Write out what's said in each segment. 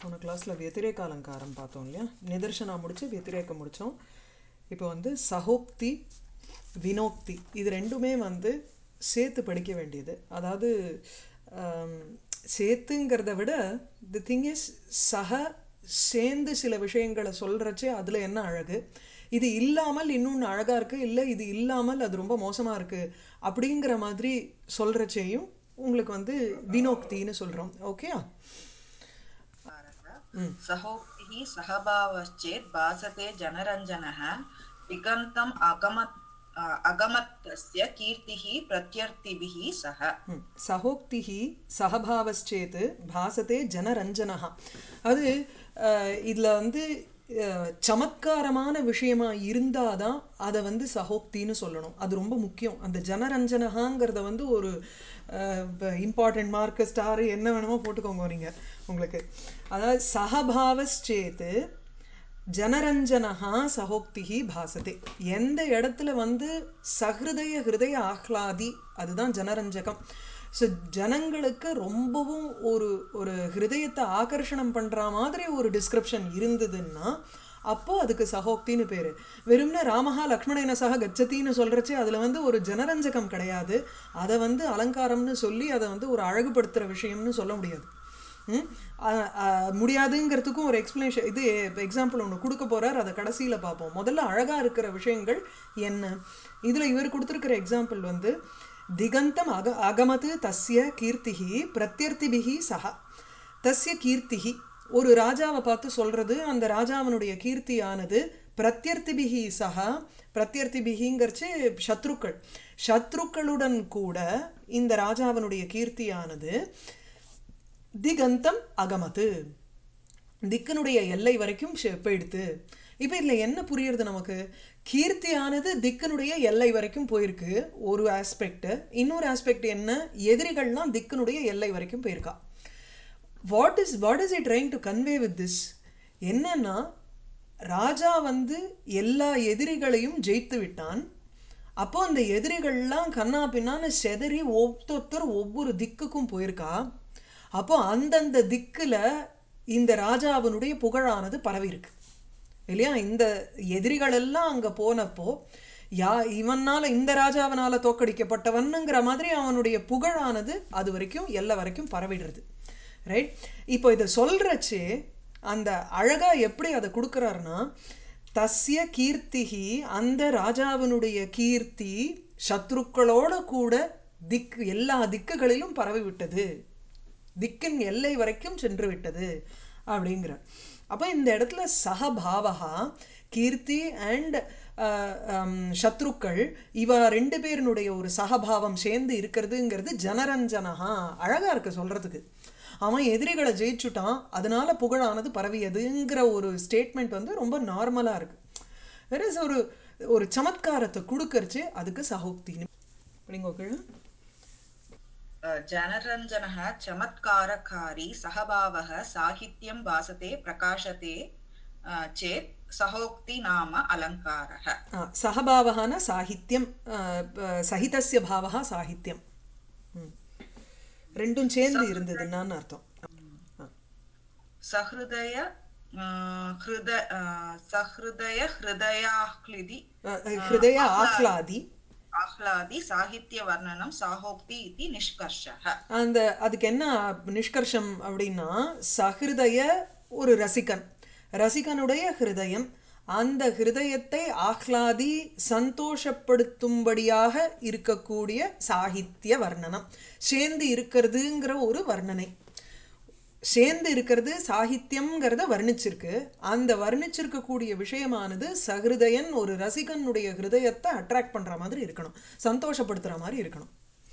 போன கிளாஸில் வெத்திரேக அலங்காரம் பார்த்தோம் இல்லையா நிதர்சனா முடிச்சு வெத்திரேக்கம் முடித்தோம் இப்போ வந்து சகோக்தி வினோக்தி இது ரெண்டுமே வந்து சேர்த்து படிக்க வேண்டியது அதாவது ஆம், சேர்த்துங்கிறத விட தி திங் இஸ் சக சேர்ந்து சில விஷயங்களை சொல்கிறச்சே அதில் என்ன அழகு இது இல்லாமல் இன்னொன்று அழகாக இருக்குது இல்லை இது இல்லாமல் அது ரொம்ப மோசமாக இருக்குது அப்படிங்கிற மாதிரி சொல்கிறச்சேயும் உங்களுக்கு வந்து வினோக்தின்னு சொல்கிறோம் ஓகேயா सहोक्तिः सहभावश्चेत् भासते जनरञ्जनः दिगन्तम् अगमत् अगमत्तस्य कीर्तिः प्रत्यर्थिभिः सह ம். சகோக்திஹி சகபாவச்சேத் பாசத்தே ஜனரஞ்சனஹா அது இதில் வந்து அஹ், சமத்காரமான விஷயமா இருந்தாதான் அதை வந்து சகோக்தின்னு சொல்லணும் அது ரொம்ப முக்கியம் அந்த ஜனரஞ்சனஹாங்கிறத வந்து ஒரு இம்பார்ட்டன்ட் மார்க் ஸ்டார் என்ன வேணுமோ போட்டுக்கோங்க நீங்கள் உங்களுக்கு அதாவது சகபாவச்சேத்து ஜனரஞ்சனஹா சகோக்திஹி பாசதே எந்த இடத்துல வந்து சஹிருதய ஹிருதய ஆஹ்லாதி அதுதான் ஜனரஞ்சகம் ஸோ ஜனங்களுக்கு ரொம்பவும் ஒரு ஒரு ஹிருதயத்தை ஆகர்ஷணம் பண்ணுற மாதிரி ஒரு டிஸ்கிரிப்ஷன் இருந்ததுன்னா அப்போது அதுக்கு சகோக்தின்னு பேர் வெறும்னா ராமஹா லக்ஷ்மணேன சக கச்சத்தின்னு சொல்கிறச்சே அதில் வந்து ஒரு ஜனரஞ்சகம் கிடையாது அதை வந்து அலங்காரம்னு சொல்லி அதை வந்து ஒரு அழகுபடுத்துகிற விஷயம்னு சொல்ல முடியாது ம்? அ- அ- முடியாதுங்கிறதுக்கும் ஒரு எக்ஸ்பிளனேஷன் இது எக்ஸாம்பிள் ஒன்று கொடுக்க போறார் அதை கடைசியில் பார்ப்போம் முதல்ல அழகாக இருக்கிற விஷயங்கள் என்ன இதில் இவர் கொடுத்துருக்கிற எக்ஸாம்பிள் வந்து திகந்தம் அக அகமது தஸ்ய கீர்த்திகி பிரத்யர்த்திபிகி சஹா தஸ்ய கீர்த்திகி ஒரு ராஜாவை பார்த்து சொல்றது அந்த ராஜாவினுடைய கீர்த்தியானது பிரத்யர்த்திபிகி சஹா பிரத்யர்த்திபிகிங்கிறச்சு சத்ருக்கள் சத்ருக்களுடன் கூட இந்த ராஜாவினுடைய கீர்த்தியானது திகந்தம் அகமது திக்கனுடைய எல்லை வரைக்கும் ஷெ- போயிடுத்து இப்போ இதில் என்ன புரியுறது நமக்கு கீர்த்தியானது திக்கனுடைய எல்லை வரைக்கும் போயிருக்கு ஒரு ஆஸ்பெக்ட் இன்னொரு ஆஸ்பெக்ட் என்ன எதிரிகள்லாம் திக்கனுடைய எல்லை வரைக்கும் போயிருக்கா what is what is it trying to convey with this என்னன்னா ராஜா வந்து எல்லா எதிரிகளையும் ஜெயித்து விட்டான் அப்போ அந்த எதிரிகள்லாம் கண்ணா பின்னான்னு செதறி ஒவ்வொருத்தர் ஒவ்வொரு திக்குக்கும் போயிருக்கா அப்போ அந்தந்த திக்கில் இந்த ராஜாவினுடைய புகழானது பரவி இருக்கு இல்லையா இந்த எதிரிகள் எல்லாம் அங்கே போனப்போ யா இவனால இந்த ராஜாவினால தோக்கடிக்கப்பட்டவனுங்கிற மாதிரி அவனுடைய புகழானது அது வரைக்கும் எல்லா வரைக்கும் பரவிடுறது ரைட் இப்போ இதை சொல்கிறச்சே அந்த அழகா எப்படி அதை கொடுக்குறாருன்னா தஸ்ய கீர்த்திகி அந்த ராஜாவினுடைய கீர்த்தி சத்ருக்களோட கூட திக்கு எல்லா திக்குகளிலும் பரவி விட்டது திக்கின் எல்லை வரைக்கும் சென்று விட்டது அப்படிங்கிறார் அப்போ இந்த இடத்துல சகபாவகா கீர்த்தி அண்ட் சத்ருக்கள் இவ ரெண்டு பேரினுடைய ஒரு சகபாவம் சேர்ந்து இருக்கிறதுங்கிறது ஜனரஞ்சனஹா அழகா இருக்கு சொல்றதுக்கு அவன் எதிரிகளை ஜெயிச்சுட்டான் அதனால புகழானது பரவியதுங்கிற ஒரு ஸ்டேட்மெண்ட் வந்து ரொம்ப நார்மலாக இருக்கு வேற ஒரு ஒரு சமத்காரத்தை கொடுக்கறச்சு அதுக்கு சகோக்தின்னு அப்படிங்க கீழே जनरञ्जनः चमत्कारकारी सहभावः साहित्यं भासते प्रकाशते अ, चेत् सहोक्ति नाम अलङ्कारः ஆ, சகபாவகான சாகித்யம் ஆ, ப- சகிதஸ்ய பாவகா சாகித்யம் ம். ரெண்டும் சேர்ந்து இருந்ததுன்னு அர்த்தம் ஆ. सहृदय अ, हृद अ, सहृदय हृदयाह्लिदि ஆ, ஹிருதய ஆஹ்லாதி आह्लादि साहित्यवर्णनं साहोक्ति इति निष्कर्षः அந்த அதுக்கு என்ன நிஷ்கர்ஷம் அப்படின்னா சஹிருதய ஒரு ரசிகன் ரசிகனுடைய ஹிருதயம் அந்த ஹிருதயத்தை ஆஹ்லாதி சந்தோஷப்படுத்தும்படியாக இருக்கக்கூடிய சாகித்ய வர்ணனம் சேர்ந்து இருக்கிறதுங்கிற ஒரு வர்ணனை சேர்ந்து இருக்கிறது சாகித்யம்ங்கிறத வர்ணிச்சிருக்கு அந்த வர்ணிச்சிருக்கக்கூடிய விஷயமானது சஹிருதயன் ஒரு ரசிகனுடைய ஹிருதயத்தை அட்ராக்ட் பண்ற மாதிரி இருக்கணும் சந்தோஷப்படுத்துற மாதிரி இருக்கணும்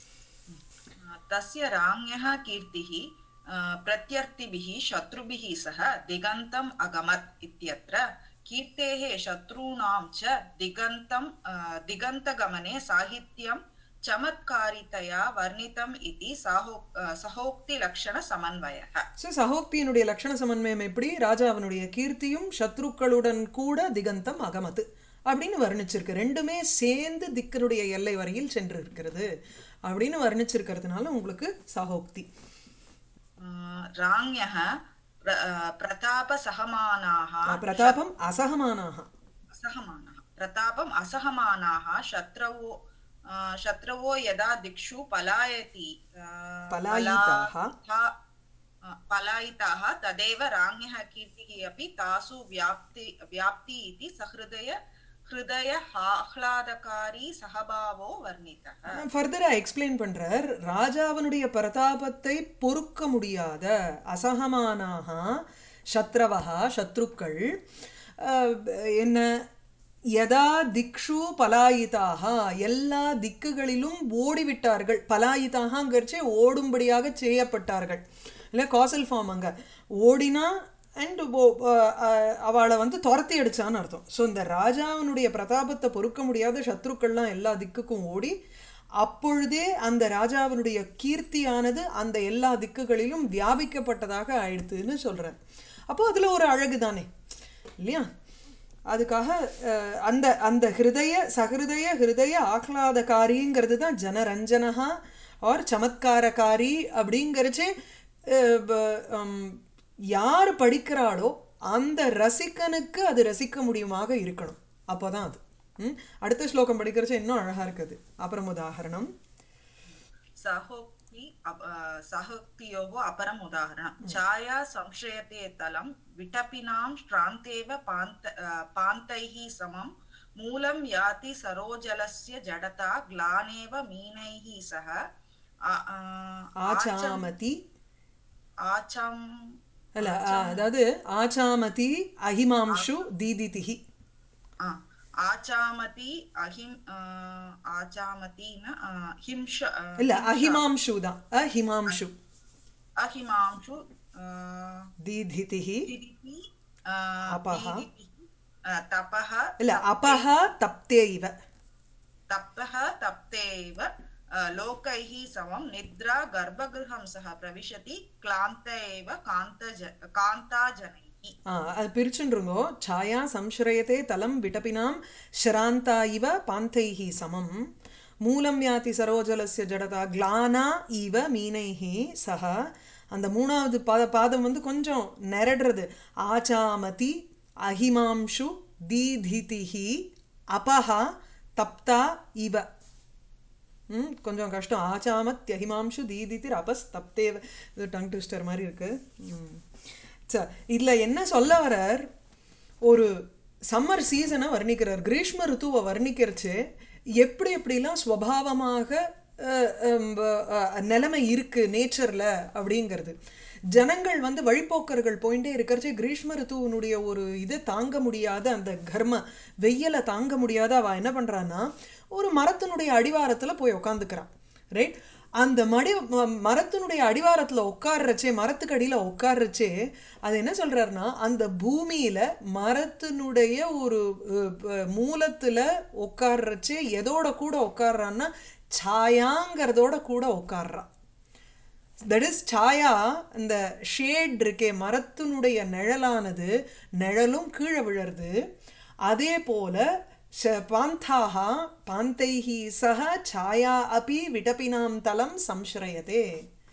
तस्य राज्ञः कीर्तिः अ, प्रत्यर्थिभिः शत्रुभिः सह दिगन्तम् अगमत् इत्यत्र कीर्तेः शत्रूणां च दिगन्तं अ, दिगन्तगमने साहित्यं चमत्कारितया वर्णितम् इति साहो अ, सहोक्तिलक्षणसमन्वयः ஸோ சகோக்தியினுடைய லட்சண சமன்வயம் எப்படி ராஜாவினுடைய கீர்த்தியும் சத்ருக்களுடன் கூட திகந்தம் அகமது அப்படின்னு வர்ணிச்சிருக்கு ரெண்டுமே சேர்ந்து திக்கனுடைய எல்லை வரையில் சென்று இருக்கிறது அப்படின்னு வர்ணிச்சிருக்கிறதுனால உங்களுக்கு சகோக்தி राज्ञः प्र- अ, प्रतापसहमानाः பிரதாபம் அசகமானாக असहमानः प्रतापम् असहमानाः शत्रवो अ, शत्रवो यदा दिक्षु पलायति अ, पलायिताः। पलायिता- अ, पलायिताः तदेव राज्ञः कीर्तिः अपि तासु व्याप्ति व्याप्ति इति सहृदय हृदय आह्लादकारी सहभावो वर्णितः ஃபர்தரா எக்ஸ்பிளைன் பண்றார் ராஜாவனுடைய பிரதாபத்தை பொறுக்க முடியாத அசகமானாக சத்ரவகா சத்ருக்கள் அஹ், என்ன யதா திக்ஷு பலாயிதாக எல்லா திக்குகளிலும் ஓடிவிட்டார்கள் பலாயிதாகங்கிறச்சே ஓடும்படியாக செய்யப்பட்டார்கள் இல்லை காசல் ஃபார்ம் அங்கே ஓடினா அண்ட் அவளை வந்து துரத்தி அடிச்சான்னு அர்த்தம் ஸோ இந்த ராஜாவினுடைய பிரதாபத்தை பொறுக்க முடியாத சத்ருக்கள்லாம் எல்லா திக்குக்கும் ஓடி அப்பொழுதே அந்த ராஜாவினுடைய கீர்த்தியானது அந்த எல்லா திக்குகளிலும் வியாபிக்கப்பட்டதாக ஆயிடுத்துன்னு சொல்கிறார் அப்போ அதில் ஒரு அழகு தானே இல்லையா அதுக்காக அஹ், அந்த அந்த ஹிருதய சஹிருதய ஹிருதய ஆஹ்லாதகாரிங்கிறது தான் ஜனரஞ்சனஹா ஆர் சமத்காரகாரி அப்படிங்கிறச்சே அஹ், ப- ஹம், யார் படிக்கிறாளோ அந்த ரசிகனுக்கு அது ரசிக்க முடியுமாக இருக்கணும் அப்போதான் அது ம்? அடுத்த ஸ்லோகம் படிக்கிறச்சே இன்னும் அழகா இருக்குது அப்புறம் உதாகரணம் सहोक्ति अप- अ, सहोक्तियोः अपरम् उदाहरणं छाया संश्रयते तलं विटपिनां श्रान्तेव पान्त अ, पान्तैः समं मूलं याति सरोजलस्य जडता ग्लानेव मीनैः सह आ- अ, आचम् ஆச்சாமதி आचम् அல்ல அஹ், அதாவது ஆச்சாமதி அஹிமாம்சு தீதிதிஹி आ, आचामति अहिम् अ, आचामति न अ, हिंश अ, இல்ல हिंसा அஹிமாம்சு தான் அஹிமாம்சு अहिमांशु अ, தீதிதிஹி दिदिति अपः तपः இல்ல அபஹ தப்தே இவ तपः तप्तेव अ, लोकैः समं निद्रा गर्भगृहं सह प्रविशति क्लान्त एव कान्तज कान्ताजनैः ஆ, அது பிரிச்சுருங்கோ சாயா சம்ஸ்ரயத்தே தலம் விடபினாம் ஷராந்தா இவ பாந்தைஹி சமம் மூலம் யாதி சரோஜலஸ்ய ஜடதா கிளானா இவ மீனைஹி சக அந்த மூணாவது பாத பாதம் வந்து கொஞ்சம் நிரடுறது ஆச்சாமதி அஹிமாம்சு தீதிதிஹி அபஹா தப்தா இவ ம் கொஞ்சம் கஷ்டம் ஆச்சாமத் அஹிமாம்சு தீதிதிர் அபஸ்தப்தேவ இது டங் ட்விஸ்டர் மாதிரி இருக்கு ம் ச இதில் என்ன சொல்ல வரார் ஒரு சம்மர் சீசனை வர்ணிக்கிறார் கிரீஷ்ம ருத்துவை வர்ணிக்கிறச்சு எப்படி எப்படிலாம் ஸ்வபாவமாக அஹ், ஹம், அஹ், நிலைமை இருக்குது நேச்சரில் அப்படிங்கிறது ஜனங்கள் வந்து வழிப்போக்கர்கள் போயிட்டே இருக்கிறச்சே கிரீஷ்ம ருத்துவனுடைய ஒரு இதை தாங்க முடியாத அந்த கர்ம வெயிலை தாங்க முடியாத அவள் என்ன பண்ணுறான்னா ஒரு மரத்தினுடைய அடிவாரத்தில் போய் உக்காந்துக்கிறான் ரைட் அந்த மடி ம- மரத்தினுடைய அடிவாரத்தில் உட்கார்றச்சே மரத்துக்கு அடியில் உட்கார்றச்சே அது என்ன சொல்றாருன்னா அந்த பூமியில மரத்தினுடைய ஒரு மூலத்தில் உட்கார்றச்சே எதோட கூட உட்கார்றான்னா சாயாங்கிறதோட கூட உட்கார்றான் தட் இஸ் சாயா இந்த ஷேட் இருக்கே மரத்தினுடைய நிழலானது நிழலும் கீழே விழருது அதே போல ஷ- பாந்தாக பாந்தைஹி சக சாயா அபி விடபினாம் தலம் சம்ஸ்ரயதே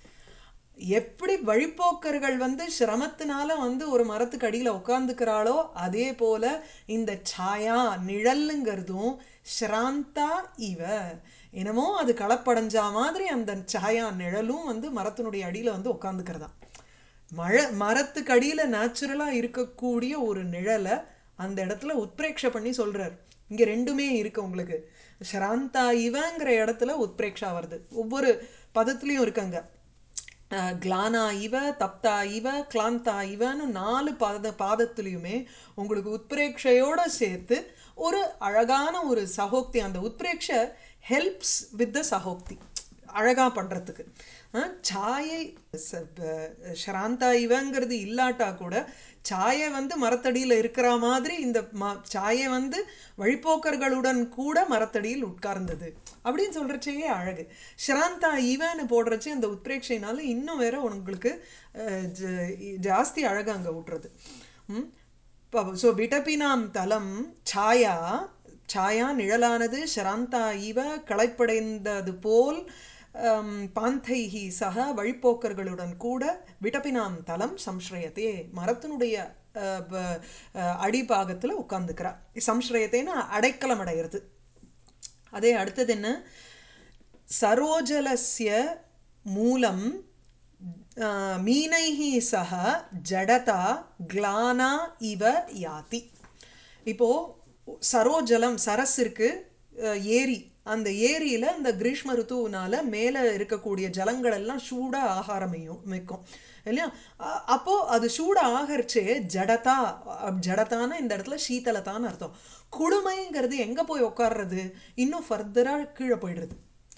எப்படி வழிப்போக்கர்கள் வந்து சிரமத்தினால வந்து ஒரு மரத்துக்கு அடியில் உட்காந்துக்கிறாளோ அதே போல இந்த சாயா நிழலுங்கிறதும் ஸ்ராந்தா இவ என்னமோ அது களப்படைஞ்சா மாதிரி அந்த சாயா நிழலும் வந்து மரத்தினுடைய அடியில் வந்து உட்காந்துக்கிறதா மழை மரத்துக்கு அடியில் நேச்சுரலாக இருக்கக்கூடிய ஒரு நிழலை அந்த இடத்துல உத்பிரேக்ஷ பண்ணி சொல்றார் இங்கே ரெண்டுமே இருக்கு உங்களுக்கு ஸ்ராந்தா இவங்கிற இடத்துல உத்பிரேக்ஷா வருது ஒவ்வொரு பதத்துலேயும் இருக்குங்க அஹ், கிளானா இவ தப்தா இவ கிளாந்தா இவன்னு நாலு பாத பாதத்துலேயுமே உங்களுக்கு உத்பிரேக்ஷையோட சேர்த்து ஒரு அழகான ஒரு சகோக்தி அந்த உத்பிரேக்ஷ ஹெல்ப்ஸ் வித் த சகோக்தி அழகா பண்ணுறதுக்கு சாயை ச- ப- ஷராந்தா இவங்கிறது இல்லாட்டா கூட சாயை வந்து மரத்தடியில் இருக்கிற மாதிரி இந்த ம சாயை வந்து வழிப்போக்கர்களுடன் கூட மரத்தடியில் உட்கார்ந்தது அப்படின்னு சொல்கிறச்சேயே அழகு ஷராந்தா இவன்னு போடுறச்சே அந்த உத்பிரேட்சைனால இன்னும் வேற உங்களுக்கு அஹ், ஜ- ஜாஸ்தி அழகு அங்கே விட்டுறது ம் ஸோ விடபினாம் தலம் சாயா சாயா நிழலானது ஷராந்தா இவ களைப்படைந்தது போல் அம், பாந்தைஹி சக வழிப்போக்கர்களுடன் கூட விடப்பினாம் தலம் சம்ஸ்ரயத்தே மரத்தினுடைய அஹ், ப- அஹ், அடிபாகத்துல உட்கார்ந்துக்கிறா சம்ஸ்ரயத்தேன்னா அடைக்கலம் அடையிறது அதே அடுத்தது என்ன சரோஜலஸ்ய மூலம் அஹ், மீனைஹி சக ஜடதா கிளானா இவ யாதி இப்போ சரோஜலம் சரஸ் இருக்கு அஹ், ஏரி அந்த ஏரியில அந்த கிரீஷ்ம ருத்துவினால மேல இருக்கக்கூடிய ஜலங்கள் எல்லாம் சூடா ஆகாரமையும் மிக்கும் இல்லையா அ- அப்போ அது சூட ஆகரிச்சே ஜடதா அப் ஜடதான இந்த இடத்துல சீதலதான்னு அர்த்தம் குளுமைங்கிறது எங்க போய் உட்கார்றது இன்னும் ஃபர்தரா கீழே போயிடுறது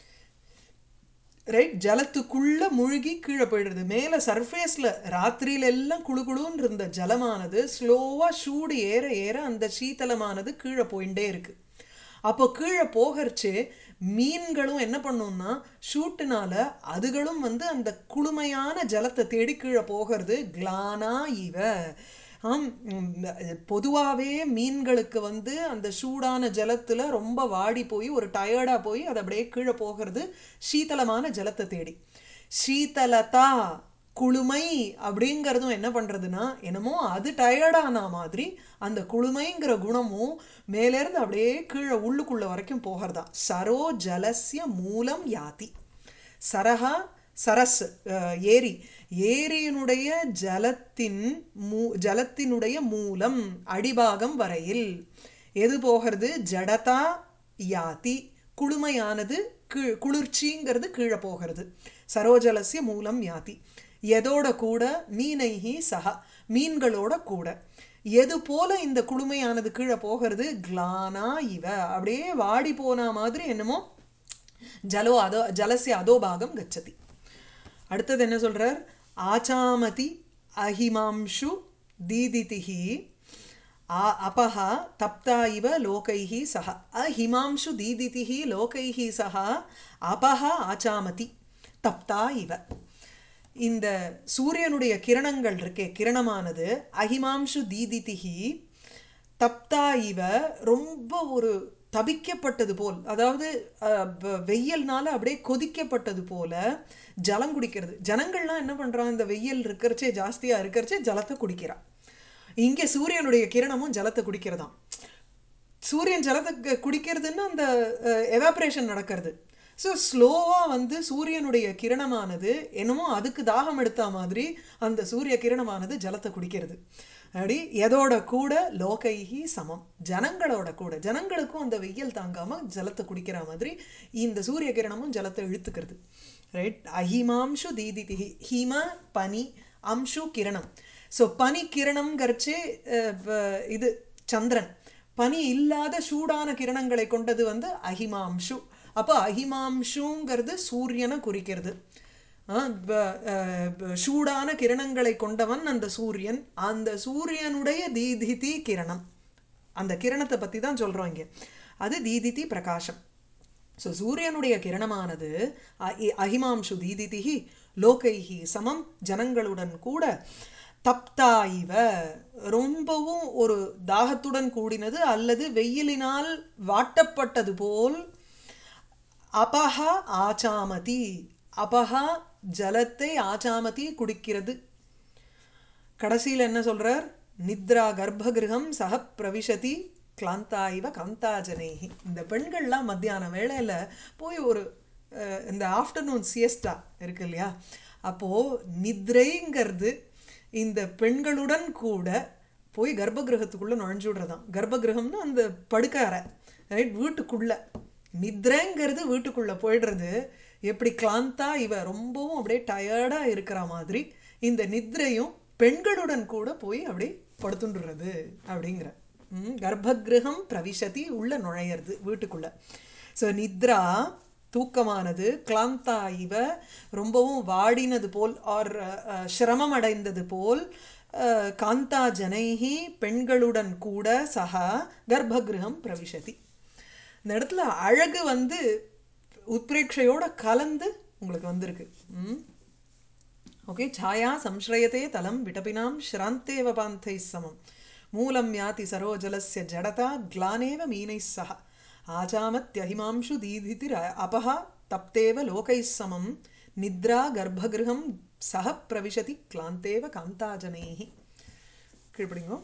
ரைட் ஜலத்துக்குள்ள முழுகி கீழே போயிடுறது மேலே சர்ஃபேஸில் ராத்திரியில எல்லாம் குளு குளுன்னு இருந்த ஜலமானது ஸ்லோவாக சூடு ஏற ஏற அந்த சீத்தலமானது கீழே போயிட்டே இருக்கு அப்போ கீழே போகறச்சே மீன்களும் என்ன பண்ணும்னா ஷூட்டுனால அதுகளும் வந்து அந்த குளுமையான ஜலத்தை தேடி கீழே போகிறது கிளானா இவ ஆம் பொதுவாகவே மீன்களுக்கு வந்து அந்த சூடான ஜலத்தில் ரொம்ப வாடி போய் ஒரு டயர்டாக போய் அது அப்படியே கீழே போகிறது சீதளமான ஜலத்தை தேடி சீதலதா குளுமை அப்படிங்கிறதும் என்ன பண்ணுறதுன்னா என்னமோ அது டயர்டான மாதிரி அந்த குளுமைங்கிற குணமும் மேலேருந்து அப்படியே கீழே உள்ளுக்குள்ள வரைக்கும் போகிறதா சரோ ஜலஸ்ய மூலம் யாதி சரஹா சரஸ் அஹ், ஏரி ஏரியினுடைய ஜலத்தின் மூ ஜலத்தினுடைய மூலம் அடிபாகம் வரையில் எது போகிறது ஜடதா யாதி குளுமையானது கீழ் குளிர்ச்சிங்கிறது கீழே போகிறது சரோஜலசிய மூலம் யாதி எதோட கூட மீனைஹி சஹா மீன்களோட கூட எது போல இந்த குளுமையானது கீழே போகிறது கிளானா இவ அப்படியே வாடி போன மாதிரி என்னமோ ஜலோ அதோ ஜலசிய அதோபாகம் கச்சதி அடுத்தது என்ன சொல்றார் ஆச்சாமதி அஹிமாம்ஷு தீதிதிஹி ஆ அபஹா தப்தா இவ லோகைஹி சஹ அஹிமாம்ஷு தீதிதிஹி லோகைஹி சஹ அபஹா ஆச்சாமதி தப்தா இவ இந்த சூரியனுடைய கிரணங்கள் இருக்கே கிரணமானது அஹிமாம்ஷு தீதிதிஹி தப்தா இவ ரொம்ப ஒரு தபிக்கப்பட்டது போல் அதாவது அஹ், வ- வெயில்னால அப்படியே கொதிக்கப்பட்டது போல ஜலம் குடிக்கிறது ஜனங்கள்லாம் என்ன பண்றான் இந்த வெயில் இருக்கிறச்சே ஜாஸ்தியா இருக்கிறச்சே ஜலத்தை குடிக்கிறான் இங்கே சூரியனுடைய கிரணமும் ஜலத்தை குடிக்கிறதாம் சூரியன் ஜலத்தை கு- குடிக்கிறதுன்னா அந்த எவாப்ரேஷன் நடக்கிறது ஸோ ஸ்லோவாக வந்து சூரியனுடைய கிரணமானது என்னமோ அதுக்கு தாகம் எடுத்த மாதிரி அந்த சூரிய கிரணமானது ஜலத்தை குடிக்கிறது அப்படி எதோட கூட லோகைஹி சமம் ஜனங்களோட கூட ஜனங்களுக்கும் அந்த வெயில் தாங்காம ஜலத்தை குடிக்கிற மாதிரி இந்த சூரிய கிரணமும் ஜலத்தை இழுத்துக்கிறது ரைட் அஹிமாம்ஷு தீதிதிஹி ஹிம பனி அம்ஷு கிரணம் ஸோ பனி கிரணம்ங்கிறச்சே அஹ், வ- இது சந்திரன் பனி இல்லாத சூடான கிரணங்களை கொண்டது வந்து அஹிமாம்ஷு அப்போ அஹிமாம்ஷுங்கிறது சூரியனை குறிக்கிறது ஆ, ப- அஹ், ப- சூடான கிரணங்களை கொண்டவன் அந்த சூரியன் அந்த சூரியனுடைய தீதிதி கிரணம் அந்த கிரணத்தை பற்றி தான் சொல்கிறோம் இங்கே அது தீதிதி பிரகாசம் ஸோ சூரியனுடைய கிரணமானது அ- இ- அஹிமாம்சு தீதிதிஹி லோகைஹி சமம் ஜனங்களுடன் கூட தப்தா இவ ரொம்பவும் ஒரு தாகத்துடன் கூடினது அல்லது வெயிலினால் வாட்டப்பட்டது போல் அபஹா ஆச்சாமதி அபஹா ஜலத்தை ஆச்சாமதி குடிக்கிறது கடைசியில் என்ன சொல்றார் நித்ரா கர்ப்பகிருகம் சக பிரவிசதி கிளாந்தா இவ காந்தாஜனைஹி இந்த பெண்கள்லாம் மத்தியான வேளையில் போய் ஒரு அஹ், இந்த ஆஃப்டர்நூன் சியஸ்டா இருக்கு இல்லையா அப்போது நித்ரைங்கிறது இந்த பெண்களுடன் கூட போய் கர்ப்பகிரகத்துக்குள்ளே நுழைஞ்சு விடுறதாம் கர்ப்பகிரகம்னா அந்த படுக்க அறை ரைட் வீட்டுக்குள்ள நித்ரைங்கிறது வீட்டுக்குள்ளே போயிடுறது எப்படி கிளாந்தா இவ ரொம்பவும் அப்படியே டயர்டாக இருக்கிற மாதிரி இந்த நித்ரையும் பெண்களுடன் கூட போய் அப்படி படுத்துண்டுறது அப்படிங்கிற ம், கர்ப்பகிரகம் பிரவிசதி உள்ள நுழையிறது வீட்டுக்குள்ள ஸோ நித்ரா தூக்கமானது கிளாந்தா இவ ரொம்பவும் வாடினது போல் ஆர் சிரமம் அடைந்தது போல் அஹ், காந்தா ஜனைஹி பெண்களுடன் கூட சகா கர்ப்பகிரகம் பிரவிசதி இந்த இடத்துல அழகு வந்து உத்பிரேட்சையோட கலந்து உங்களுக்கு வந்திருக்கு ம் ஓகே छाया संश्रयते तलं विटपिनां श्रान्तेव पान्थैः समं मूलं याति सरोजलस्य जडता ग्लानेव मीनैः सह आचामत्यहिमांशु दीधितिर् अपः தப்தேவ லோகைः சமம் நித்ரா கர்ப்பகிருஹம் சக பிரவிशति क्लान्तेव कान्ताजनैः கீழ்ப்படிங்கோ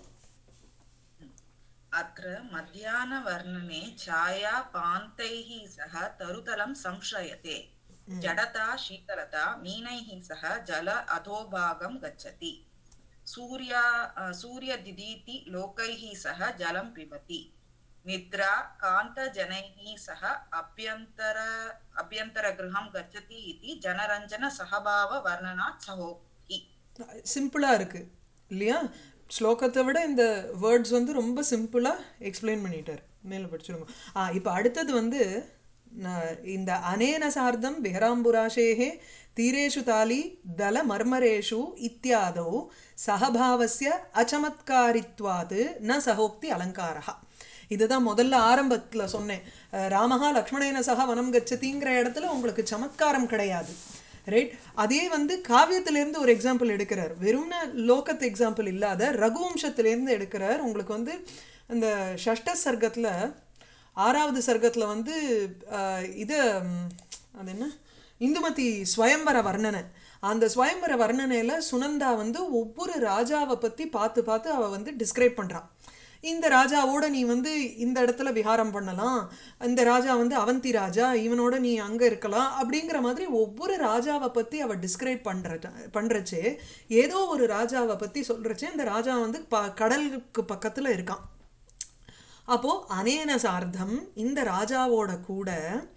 अत्र मध्याह्नवर्णने छाया पान्तैः सह तरुतलं संश्रयते जडता शीतलता मीनैः सह जल अधोभागं गच्छति सूर्या अ, सूर्यदिदीति लोकैः सह जलं पिबति निद्रा कान्तजनैः सह अभ्यन्तर अभ्यन्तरगृहं गच्छति इति जनरञ्जनसहभाववर्णनात् सहोक्ति சிம்பிளாக இருக்குது இல்லையா ஸ்லோகத்தை விட இந்த வேர்ட்ஸ் வந்து ரொம்ப சிம்பிளாக எக்ஸ்பிளைன் பண்ணிட்டார் மேலே படிச்சிருங்க ஆ இப்போ அடுத்தது வந்து ந- இந்த அனேன சார்த்தம் விஹராம்புராஷேः தீரேஷு தாலி தல மர்மரேஷு இத்தியாதௌ சகபாவஸ்ய அச்சமத்காரித்வாத் ந சகோக்தி அலங்காரா இதுதான் முதல்ல ஆரம்பத்தில் சொன்னேன் அஹ் ராமஹா லக்ஷ்மணேன சக வனம் கச்சதிங்கிற இடத்துல உங்களுக்கு சமத்காரம் கிடையாது ரைட் அதே வந்து காவியத்திலேருந்து ஒரு எக்ஸாம்பிள் எடுக்கிறார் வெறும்ன லோகத்து எக்ஸாம்பிள் இல்லாத ரகுவம்சத்திலேருந்து எடுக்கிறார் உங்களுக்கு வந்து அந்த ஷஷ்ட சர்க்கத்தில் ஆறாவது சர்க்கத்தில் வந்து ஆஹ், இது ம், அது என்ன இந்துமதி ஸ்வயம்பர வர்ணனை அந்த ஸ்வயம்பர வர்ணனையில் சுனந்தா வந்து ஒவ்வொரு ராஜாவை பற்றி பார்த்து பார்த்து அவள் வந்து டிஸ்கிரைப் பண்ணுறான் இந்த ராஜாவோட நீ வந்து இந்த இடத்துல விஹாரம் பண்ணலாம் இந்த ராஜா வந்து அவந்தி ராஜா இவனோட நீ அங்கே இருக்கலாம் அப்படிங்கிற மாதிரி ஒவ்வொரு ராஜாவை பற்றி அவள் டிஸ்கிரைப் பண்ணுற பண்ணுறச்சே ஏதோ ஒரு ராஜாவை பற்றி சொல்கிறச்சே இந்த ராஜா வந்து ப கடலுக்கு பக்கத்தில் இருக்கான் அப்போ அனேன சார்த்தம் இந்த ராஜாவோட கூட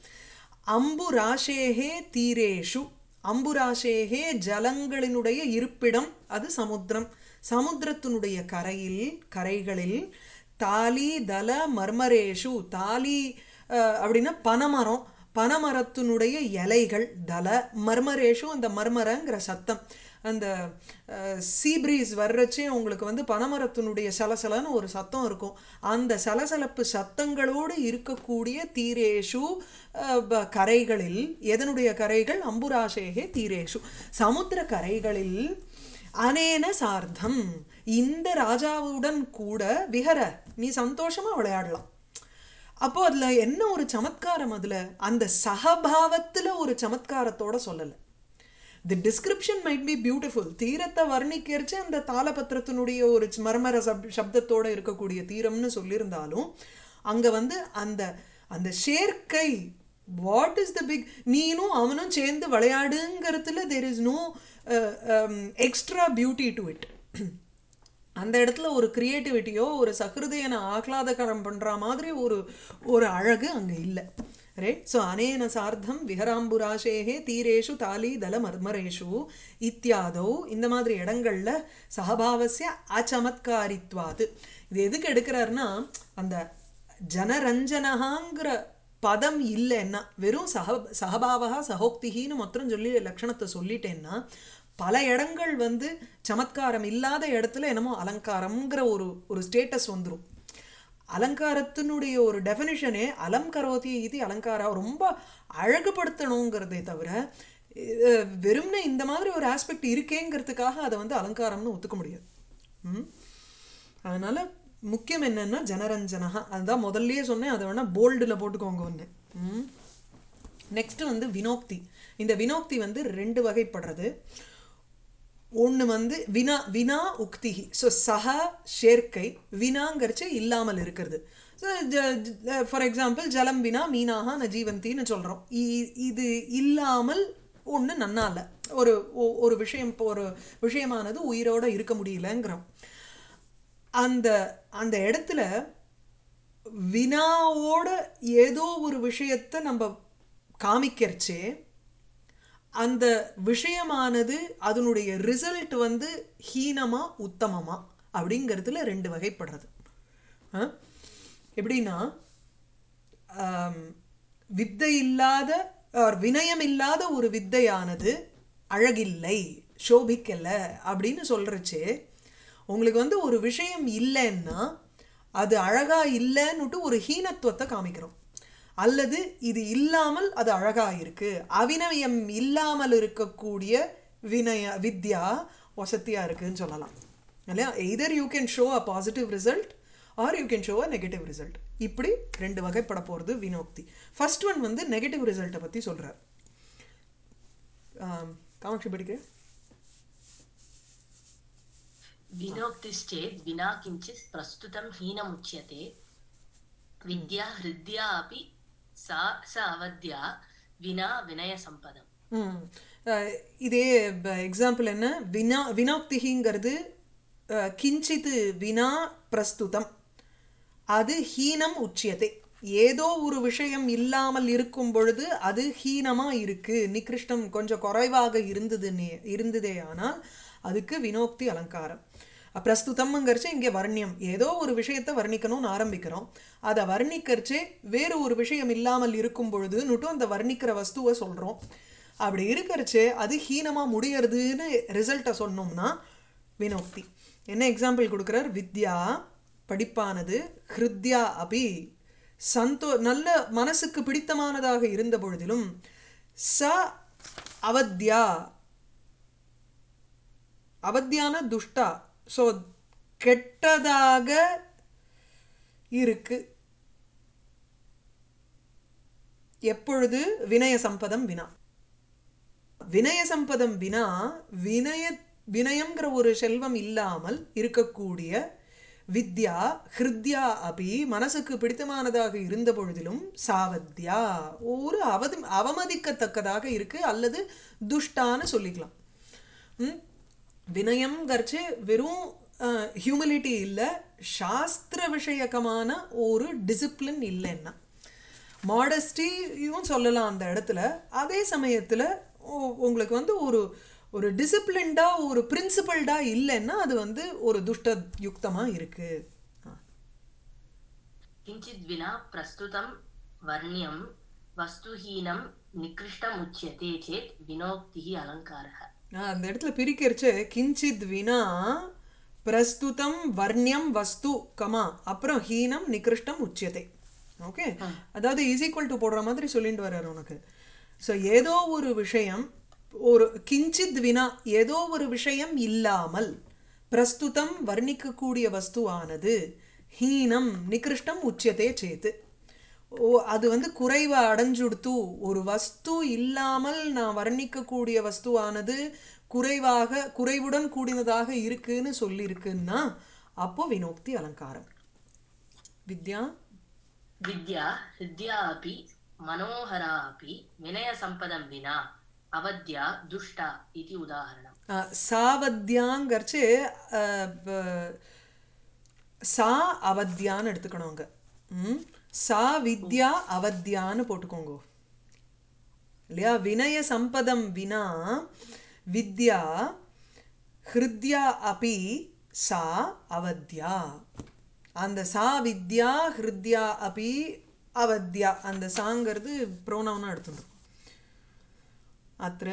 அம்புராஷேகே தீரேஷு அம்புராஷேகே ஜலங்களினுடைய இருப்பிடம் அது சமுத்திரம் சமுத்திரத்தினுடைய கரையில் கரைகளில் தாலி தல மர்மரேஷு தாலி அஹ், அப்படின்னா பனைமரம் பனைமரத்தினுடைய இலைகள் தல மர்மரேஷு அந்த மர்மரங்கிற சத்தம் அந்த சீ பிரீஸ் வர்றச்சே உங்களுக்கு வந்து பனைமரத்தினுடைய சலசலன்னு ஒரு சத்தம் இருக்கும் அந்த சலசலப்பு சத்தங்களோடு இருக்கக்கூடிய தீரேஷு அஹ், ப- கரைகளில் எதனுடைய கரைகள் அம்புராஷேகே தீரேஷு சமுத்திர கரைகளில் அனேன சார்த்தம் இந்த ராஜாவுடன் கூட விஹர நீ சந்தோஷமா விளையாடலாம் அப்போ அதுல என்ன ஒரு சமத்காரம் அதுல அந்த சகபாவத்துல ஒரு சமத்காரத்தோட சொல்லலை the description might be beautiful தீரத்தை வர்ணிக்கிறச்சு அந்த தாளபத்திரத்தினுடைய ஒரு மர்மர சப் சப்தத்தோட இருக்கக்கூடிய தீரம்னு சொல்லியிருந்தாலும் அங்க வந்து அந்த அந்த சேர்க்கை வாட் இஸ் த பிக் நீனும் அவனும் சேர்ந்து விளையாடுங்கிறதுல there is no extra beauty to it அந்த இடத்துல ஒரு கிரியேட்டிவிட்டியோ ஒரு சஹிருதயனை ஆஹ்லாதகரம் பண்ணுற மாதிரி ஒரு ஒரு அழகு அங்கே இல்லை ரைட் ஸோ அனேன சார்த்தம் விஹராம்புராஷேகே தீரேஷு தாலி தல மர்மரேஷு இத்தியாதோ இந்த மாதிரி இடங்கள்ல சகபாவசிய அச்சமத்காரித்வாது இது எதுக்கு எடுக்கிறாருன்னா அந்த ஜனரஞ்சனகாங்கிற பதம் இல்லைன்னா வெறும் சக சகபாவகா சகோக்திகின்னு மாத்திரம் சொல்லி லக்ஷணத்தை சொல்லிட்டேன்னா பல இடங்கள் வந்து சமத்காரம் இல்லாத இடத்துல என்னமோ அலங்காரம்ங்கிற ஒரு ஒரு ஸ்டேட்டஸ் வந்துடும் அலங்காரத்தினுடைய ஒரு டெஃபினிஷனே அலம் கரோதி இது அலங்காரா ரொம்ப அழகுபடுத்தணுங்கிறதே தவிர அஹ், வெறும்னே இந்த மாதிரி ஒரு ஆஸ்பெக்ட் இருக்கேங்கிறதுக்காக அதை வந்து அலங்காரம்னு ஒத்துக்க முடியாது ம் அதனால முக்கியம் என்னன்னா ஜனரஞ்சனகா அதுதான் முதல்லயே சொன்னேன் அதை வேணா போல்டில் போட்டுக்கோங்க ஒன்று ம் நெக்ஸ்ட் வந்து வினோக்தி இந்த வினோக்தி வந்து ரெண்டு வகைப்படுறது ஒன்று வந்து வினா வினா உக்திகி ஸோ சக சேர்க்கை வினாங்கிறச்சு இல்லாமல் இருக்கிறது ஸோ ஃபார் எக்ஸாம்பிள் ஜலம் வினா மீனாக ந ஜீவந்தின்னு சொல்கிறோம் இது இல்லாமல் ஒன்று நன்னால ஒரு ஒ- ஒரு விஷயம் இப்போ ஒரு விஷயமானது உயிரோட இருக்க முடியலங்கிறோம் அந்த அந்த இடத்துல வினாவோட ஏதோ ஒரு விஷயத்தை நம்ம காமிக்கிறச்சே அந்த விஷயமானது அதனுடைய ரிசல்ட் வந்து ஹீனமா உத்தமமா அப்படிங்கிறதுல ரெண்டு வகைப்படுறது ஆ? எப்படின்னா ஆம், வித்தை இல்லாத or வினயம் இல்லாத ஒரு வித்தையானது அழகில்லை சோபிக்கல அப்படின்னு சொல்றச்சே உங்களுக்கு வந்து ஒரு விஷயம் இல்லைன்னா அது அழகா இல்லைன்னுட்டு ஒரு ஹீனத்துவத்தை காமிக்கிறோம் அல்லது இது இல்லாமல் அது அழகா இருக்கு அவினயம் இல்லாமல் இருக்கக்கூடிய வினய வித்யா வசத்தியா இருக்குன்னு சொல்லலாம் இல்லையா either you can show a positive result or you can show a negative result இப்படி ரெண்டு வகைப்பட போகிறது வினோக்தி ஃபர்ஸ்ட் ஒன் வந்து நெகட்டிவ் ரிசல்ட்டை பற்றி சொல்கிறார் காமாட்சி படிக்கிறேன் विनोक्तिश्चेत् विना किञ्चित् प्रस्तुतं हीनमुच्यते विद्या हृद्या अपि सा स अवद्या विना विनयसम्पदम् ம். அஹ், இதே எக்ஸாம்பிள் என்ன வினா வினோக்திங்கிறது அஹ், கிஞ்சித் வினா பிரஸ்துதம் அது ஹீனம் உச்சியத்தை ஏதோ ஒரு விஷயம் இல்லாமல் இருக்கும் பொழுது அது ஹீனமா இருக்கு நிகிருஷ்டம் கொஞ்சம் குறைவாக இருந்தது இருந்ததே ஆனால் அதுக்கு வினோக்தி அலங்காரம் பிரஸ்துதம்ங்கிறச்சு இங்கே வர்ணியம் ஏதோ ஒரு விஷயத்தை வர்ணிக்கணும்னு ஆரம்பிக்கிறோம் அதை வர்ணிக்கிறச்சே வேறு ஒரு விஷயம் இல்லாமல் இருக்கும் பொழுதுன்னுட்டும் அந்த வர்ணிக்கிற வஸ்துவை சொல்கிறோம் அப்படி இருக்கிறச்சே அது ஹீனமாக முடியறதுன்னு ரிசல்ட்டை சொன்னோம்னா வினோக்தி என்ன எக்ஸாம்பிள் கொடுக்குறார் வித்யா படிப்பானது ஹிருத்யா அபி சந்தோ நல்ல மனசுக்கு பிடித்தமானதாக இருந்த பொழுதிலும் ச அவத்யா அவத்தியான துஷ்டா ஸோ கெட்டதாக இருக்கு எப்பொழுது வினய சம்பதம் வினா வினய சம்பதம் வினா வினய வினயம்ங்கிற ஒரு செல்வம் இல்லாமல் இருக்கக்கூடிய வித்யா ஹிருத்யா அபி மனசுக்கு பிடித்தமானதாக இருந்த பொழுதிலும் சாவத்யா ஒரு அவதி அவமதிக்கத்தக்கதாக இருக்கு அல்லது துஷ்டான்னு சொல்லிக்கலாம் ம்? வினயம்ங்கிறச்சு வெறும் ஹியூமிலிட்டி இல்லை சாஸ்திர விஷயகமான ஒரு டிசிப்ளின் இல்லைன்னா மாடஸ்டியும் சொல்லலாம் அந்த இடத்துல அதே சமயத்தில் உங்களுக்கு வந்து ஒரு ஒரு டிசிப்ளின்டாக ஒரு பிரின்சிபல்டாக இல்லைன்னா அது வந்து ஒரு துஷ்ட யுக்தமாக இருக்குது किञ्चित् विना प्रस्तुतं वर्ण्यं वस्तुहीनं निकृष्टमुच्यते चेत् विनोक्तिः अलङ्कारः அந்த இடத்துல பிரிக்கிறச்சு கிஞ்சித் வினா பிரஸ்துதம் வர்ணியம் வஸ்து கமா அப்புறம் ஹீனம் நிகிருஷ்டம் உச்சியத்தை ஓகே அதாவது இஸ் ஈக்குவல் டு போடுற மாதிரி சொல்லிட்டு வர்றாரு உனக்கு ஸோ ஏதோ ஒரு விஷயம் ஒரு கிஞ்சித் வினா ஏதோ ஒரு விஷயம் இல்லாமல் பிரஸ்துதம் வர்ணிக்கக்கூடிய வஸ்துவானது ஹீனம் நிகிருஷ்டம் உச்சியத்தே சேத்து ஓ அது வந்து குறைவை அடைஞ்சுடுத்து ஒரு வஸ்து இல்லாமல் நான் வர்ணிக்கக்கூடிய வஸ்துவானது குறைவாக குறைவுடன் கூடினதாக இருக்குன்னு சொல்லியிருக்குன்னா அப்போ வினோக்தி அலங்காரம் வித்யா विद्या हृद्या अपि मनोहरा अपि विनयसम्पदं विना अवद्या दुष्टा इति उदाहरणम् அஹ், சாவத்யாங்கிறச்சு அஹ், ப- சா அவத்யான்னு எடுத்துக்கணுங்க ம் சா வித்யா அவத்யான்னு போட்டுக்கோங்க இல்லையா வினய சம்பதம் வினா வித்யா ஹிருத்யா அபி சா அவத்யா அந்த சா வித்யா ஹிருத்யா அபி அவத்யா அந்த சாங்கிறது ப்ரோனவுனா எடுத்துட்டோம் அத்திர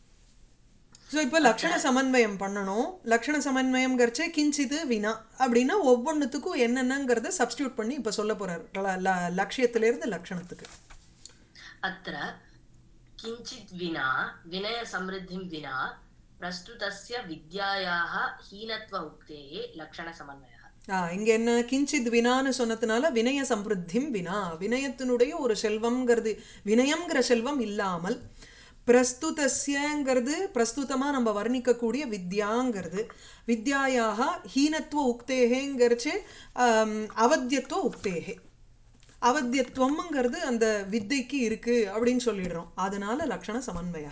ஸோ இப்போ லக்ஷண சமன்வயம் பண்ணணும் லக்ஷண சமன்வயம்ங்கிறச்சே கிஞ்சிது வினா அப்படின்னா ஒவ்வொன்றுத்துக்கும் என்னென்னங்கிறத சப்ஸ்டியூட் பண்ணி இப்போ சொல்ல போகிறார் லட்சியத்திலேருந்து லக்ஷணத்துக்கு अत्र किञ्चित् विना विनयसमृद्धिं विना प्रस्तुतस्य विद्यायाः हीनत्व उक्तेः लक्षणसमन्वयः ஆ இங்கே என்ன கிஞ்சித் வினான்னு சொன்னதுனால வினய சம்பிருத்திம் வினா வினயத்தினுடைய ஒரு செல்வம்ங்கிறது வினயம்ங்கிற செல்வம் இல்லாமல் பிரஸ்துதஸ்யங்கிறது பிரஸ்துதமாக நம்ம வர்ணிக்கக்கூடிய வித்யாங்கிறது வித்யாயாக ஹீனத்துவ உக்தேகேங்கிறச்சு அவத்தியத்துவ உக்தேகே அவத்தியத்துவம்ங்கிறது அந்த வித்தைக்கு இருக்கு அப்படின்னு சொல்லிடுறோம் அதனால லக்ஷண சமன்வயா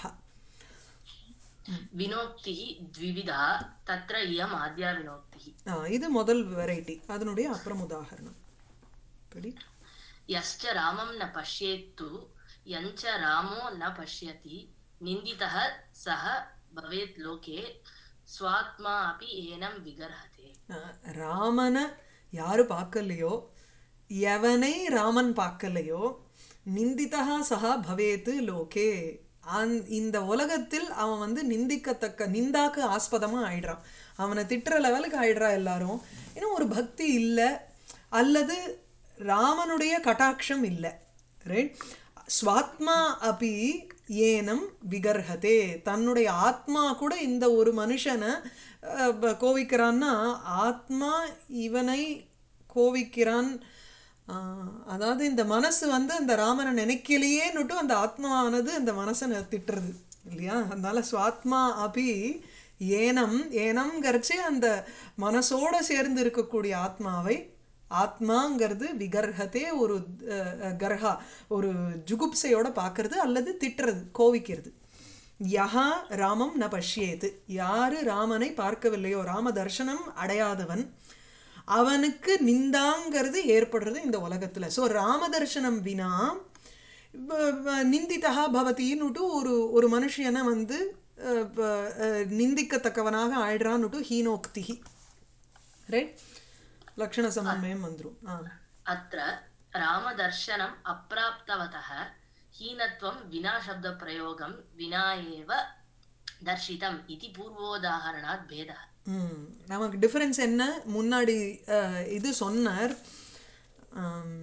विनोक्तिः द्विविधा तत्र इयम् आद्या विनोक्तिः ஆ, இது முதல் வெரைட்டி அதனுடைய அப்புறம் உதாகரணம் படி यश्च रामं न पश्येत्तु यञ्च रामो न पश्यति निन्दितः सः भवेत् लोके स्वात्मा अपि एनं विगर्हते அஹ், ராமனை யாரு பார்க்கலையோ எவனை ராமன் பார்க்கலையோ நிந்திதா சகா பவேத்து லோகே அந் இந்த உலகத்தில் அவன் வந்து நிந்திக்கத்தக்க நிந்தாக்கு ஆஸ்பதமாக ஆயிடுறான் அவனை திட்டுற லெவலுக்கு ஆயிடுறா எல்லாரும் இன்னும் ஒரு பக்தி இல்லை அல்லது ராமனுடைய கட்டாட்சம் இல்லை ரைட் ஸ்வாத்மா அபி ஏனம் விகர்ஹதே தன்னுடைய ஆத்மா கூட இந்த ஒரு மனுஷனை அஹ், ப- கோவிக்கிறான்னா ஆத்மா இவனை கோவிக்கிறான் ஆஹ், அதாவது இந்த மனசு வந்து அந்த ராமனை நினைக்கலையேன்னுட்டு அந்த ஆத்மாவானது அந்த மனசை ந- திட்டுறது இல்லையா அதனால சுவாத்மா அபி ஏனம் ஏனம்ங்கிறச்சே அந்த மனசோட சேர்ந்து இருக்கக்கூடிய ஆத்மாவை ஆத்மாங்கிறது விகர்ஹத்தே ஒரு அஹ், அஹ், கர்ஹா ஒரு ஜுகுப்சையோட பார்க்கறது அல்லது திட்டுறது கோவிக்கிறது யஹா ராமம் ந பஷ்யேது யாரு ராமனை பார்க்கவில்லையோ ராம தர்சனம் அடையாதவன் அவனுக்கு நிந்தாங்கிறது ஏற்படுறது இந்த உலகத்துல ஸோ ராம தர்சனம் வினா வ- வ- நிந்திதா பவதின்னுட்டு ஒரு ஒரு மனுஷனை வந்து அஹ், ப- அஹ், நிந்திக்கத்தக்கவனாக ஆயிடுறான்னுட்டு ஹீனோக்திஹி ரைட் லக்ஷண சமன்வயம் வந்துரும் ஆ अत्र रामदर्शनम् अप्राप्तवतः हीनत्वं विना शब्दप्रयोगं विना एव दर्शितम् इति पूर्वोदाहरणात् भेदः ம் நமக்கு டிஃபரன்ஸ் என்ன முன்னாடி அஹ், இது சொன்னார் ஆம்,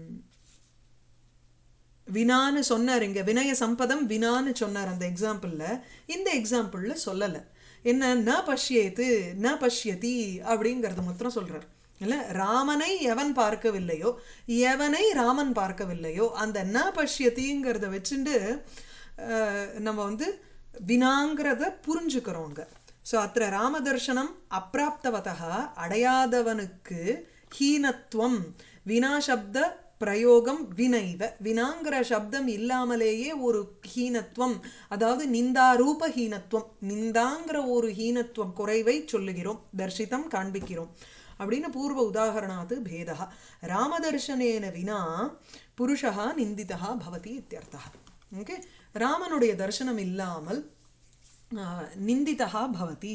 வினான்னு சொன்னார் இங்க வினய சம்பதம் வினான்னு சொன்னார் அந்த எக்ஸாம்பிளில் இந்த எக்ஸாம்பிளில் சொல்லலை என்ன ந பஷ்யேத்து ந பஷ்யதி அப்படிங்கிறது மாத்திரம் சொல்றார் இல்லை ராமனை எவன் பார்க்கவில்லையோ எவனை ராமன் பார்க்கவில்லையோ அந்த ந பஷ்யதிங்கிறத வச்சுட்டு அஹ், நம்ம வந்து வினாங்கிறத புரிஞ்சுக்கிறோம் அங்க ஸோ அத்த ராமதர்ஷனம் அப்பிராப்தவதா அடையாதவனுக்கு ஹீனத்துவம் வினா சப்த பிரயோகம் வினைவ வினாங்கிற சப்தம் இல்லாமலேயே ஒரு ஹீனத்துவம் அதாவது நிந்தாரூப ஹீனத்துவம் நிந்தாங்கிற ஒரு ஹீனத்துவம் குறைவை சொல்லுகிறோம் தர்ஷிதம் காண்பிக்கிறோம் அப்படின்னு பூர்வ உதாகரணாத் பேதா ராமதர்ஷனேன வினா புருஷா நிந்திதா பவதி இத்தியர்த்தா ஓகே ராமனுடைய தர்சனம் இல்லாமல் ஆஹ், நிந்திதா பவதி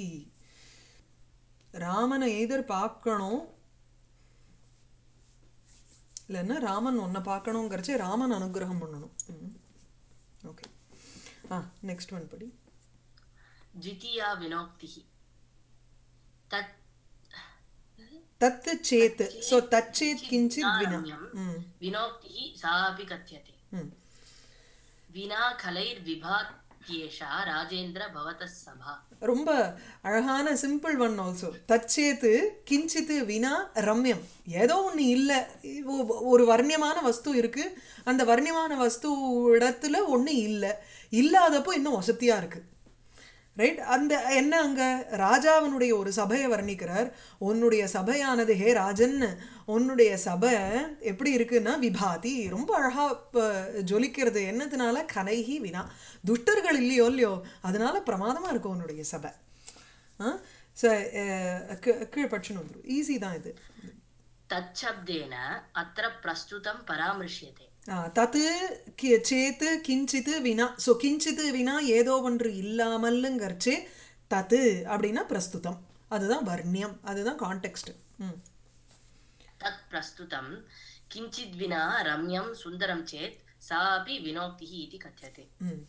ராமனை எய்தர் பார்க்கணும் இல்லைன்னா ராமன் உன்னை பார்க்கணுங்கிறச்சே ராமன் அனுகிரகம் பண்ணணும் ஓகே ஆ நெக்ஸ்ட் ஒன் படி द्वितीया विनोक्तिः तत् தத்து சேத் ஸோ தச்சேத் கிஞ்சித் வினா रम्यं ம் विनोक्तिः सा अपि कथ्यते ம் विना खलैर्विभात्येषा राजेन्द्र भवतः सभा ரொம்ப அழகான சிம்பிள் ஒன் ஆல்சோ தச்சேத்து கிஞ்சித்து வினா ரம்யம் ஏதோ ஒன்று இல்லை ஒரு வர்ணியமான வஸ்து இருக்கு அந்த வர்ணியமான வஸ்து இடத்துல ஒன்று இல்லை இல்லாதப்போ இன்னும் வசதியாக இருக்கு ரைட் அந்த என்ன அங்க ராஜாவினுடைய ஒரு சபையை வர்ணிக்கிறார் உன்னுடைய சபையானது ஹே ராஜன் உன்னுடைய சபை எப்படி இருக்குன்னா விபாதி ரொம்ப அழகா ப- ஜொலிக்கிறது என்னதுனால கனைகி வினா துஷ்டர்கள் இல்லையோ இல்லையோ அதனால பிரமாதமா இருக்கும் உன்னுடைய சபை ஆ ச கீழ் படிச்சுன்னு வந்துடும் ஈஸி தான் இது तच्छब्देन अत्र प्रस्तुतं परामृश्यते ஆ, தத்து கி- சேத்து கிஞ்சித்து வினா ஸோ கிஞ்சித்து வினா ஏதோ ஒன்று இல்லாமல்லுங்கிறச்சே தத்து அப்படின்னா பிரஸ்துதம் அதுதான் வர்ணியம் அதுதான் கான்டெக்ஸ்ட் ம் तत् प्रस्तुतं किञ्चिद्विना रम्यं सुन्दरं चेत् सा अपि विनोक्तिः इति कथ्यते ம்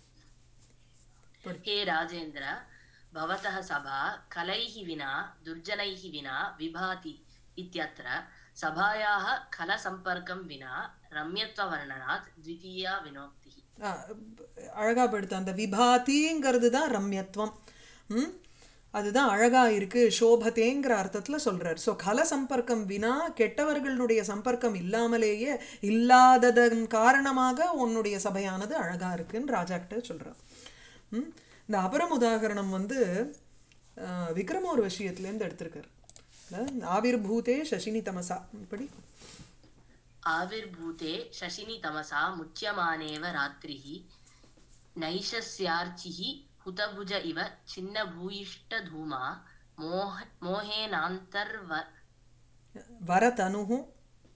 हे राजेन्द्र भवतः सभा कलैः विना दुर्जनैः विना विभाति इत्यत्र सभायाः खलसम्पर्कं विना रम्यत्ववर्णनात् द्वितीया विनोक्तिः ஆ, அழகா படுத்து அந்த விபாதிங்கிறது தான் ரம்யத்துவம் ம் அதுதான் அழகா இருக்கு சோபதேங்கிற அர்த்தத்துல சொல்றார் ஸோ கல சம்பர்க்கம் வினா கெட்டவர்களுடைய சம்பர்க்கம் இல்லாமலேயே இல்லாததன் காரணமாக உன்னுடைய சபையானது அழகா இருக்குன்னு ராஜாக்கிட்ட சொல்றார் ம் இந்த அபரம் உதாகரணம் வந்து ஆ, விக்ரமோர் விஷயத்துலேருந்து எடுத்திருக்கார் இல்ல? ஆவிர்பூதே சசினி தமசா படி आविर्भूते शशिनितमसा मुच्यमानेव रात्रिः नैशस्यार्चिः हुतभुज इव छिन्नभूयिष्ठधूमा मोह मोहेनान्तर्व வரதனுகும்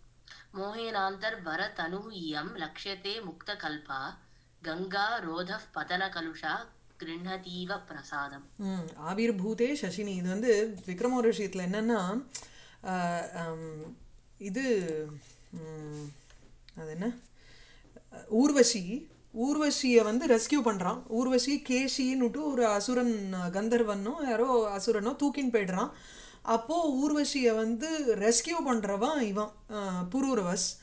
मोहेनान्तर्वरतनुः इयं लक्ष्यते मुक्तकल्पा गङ्गा रोधः पतनकलुषा गृह्णतीव प्रसादम् ம் ஆவிர்பூதே சசினி இது வந்து விக்ரமோர விஷயத்தில் என்னன்னா ஆஹ், ஹம், இது ம், அது என்ன அஹ், ஊர்வசி ஊர்வசியை வந்து ரெஸ்கியூ பண்ணுறான் ஊர்வசி கேஷின்னுட்டு ஒரு அசுரன் அஹ், கந்தர்வனோ யாரோ அசுரனோ தூக்கின்னு போயிடுறான் அப்போது ஊர்வசியை வந்து ரெஸ்கியூ பண்ணுறவன் இவன் அஹ், புரூரவஸ்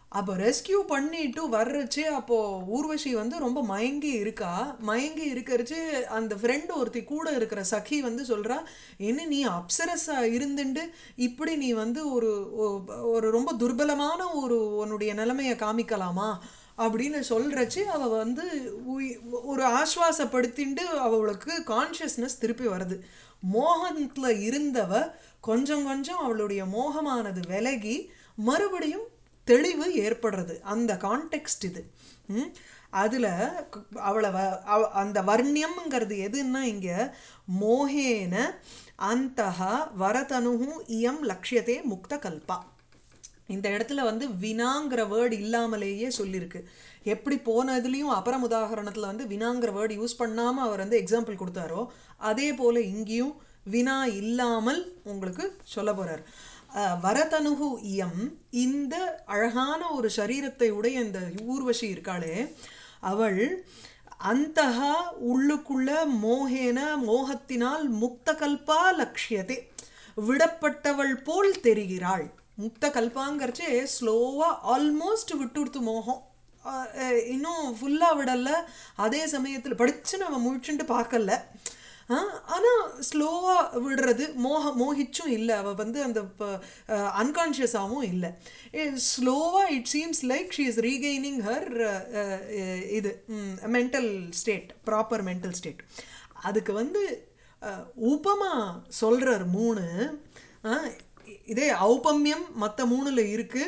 அப்போ ரெஸ்கியூ பண்ணிட்டு வர்றச்சு அப்போ ஊர்வஷி வந்து ரொம்ப மயங்கி இருக்கா மயங்கி இருக்கறச்சு அந்த ஃப்ரெண்டு ஒருத்தி கூட இருக்கிற சഖி வந்து சொல்றா என்ன நீ அப்சரஸா இருந்துண்டு இப்படி நீ வந்து ஒரு ஒ- ஒரு ரொம்ப துர்பலமான ஒரு உன்னுடைய நிலைமையை காமிக்கலாமா அப்படின்னு சொல்றச்சு அவ வந்து உய்- ஒரு ஆஸ்வாசப்படுத்திண்டு அவளுக்கு கான்ஷியஸ்னஸ் திருப்பி வருது மோகத்துல இருந்தவ கொஞ்சம் கொஞ்சம் அவளுடைய மோகமானது விலகி மறுபடியும் தெளிவு ஏற்படுறது அந்த கான்டெக்ஸ்ட் இது ம்? அதுல க- அவளை வ- அவ- அந்த வர்ணியம்ங்கிறது எதுன்னா இங்க மோகேன அந்தஹ வரதனுஹு இயம் லக்ஷ்யத்தே முக்த கல்பா இந்த இடத்துல வந்து வினாங்கிற வேர்டு இல்லாமலேயே சொல்லியிருக்கு எப்படி போன இதுலேயும் அபரம் உதாகரணத்தில் வந்து வினாங்கிற வேர்டு யூஸ் பண்ணாமல் அவர் வந்து எக்ஸாம்பிள் கொடுத்தாரோ அதே போல் இங்கேயும் வினா இல்லாமல் உங்களுக்கு சொல்ல போகிறார் வரதனுகு இயம் இந்த அழகான ஒரு சரீரத்தை உடைய இந்த ஊர்வசி இருக்காளே அவள் அந்தஹா உள்ளுக்குள்ள மோகேன மோகத்தினால் முக்த கல்பா லக்ஷ்யதே விடப்பட்டவள் போல் தெரிகிறாள் முக்த கல்பாங்கிறச்சே ஸ்லோவாக ஆல்மோஸ்ட் விட்டுடுத்து மோகம் அஹ் அஹ் இன்னும் ஃபுல்லாக விடல அதே சமயத்தில் படிச்சு நம்ம முழிச்சுட்டு பார்க்கல ஆனால் ஸ்லோவாக விடுறது மோக மோகிச்சும் இல்லை அவள் வந்து அந்த அன்கான்ஷியஸாகவும் இல்லை ஸ்லோவாக it seems like she is regaining her இது mental state proper mental state அதுக்கு வந்து அஹ், உபமா சொல்கிறார் மூணு அஹ், இதே ஔபம்யம் மற்ற மூணுல இருக்கு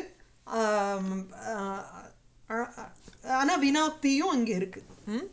ஆனால் வினாக்தியும் அங்கே இருக்கு ம்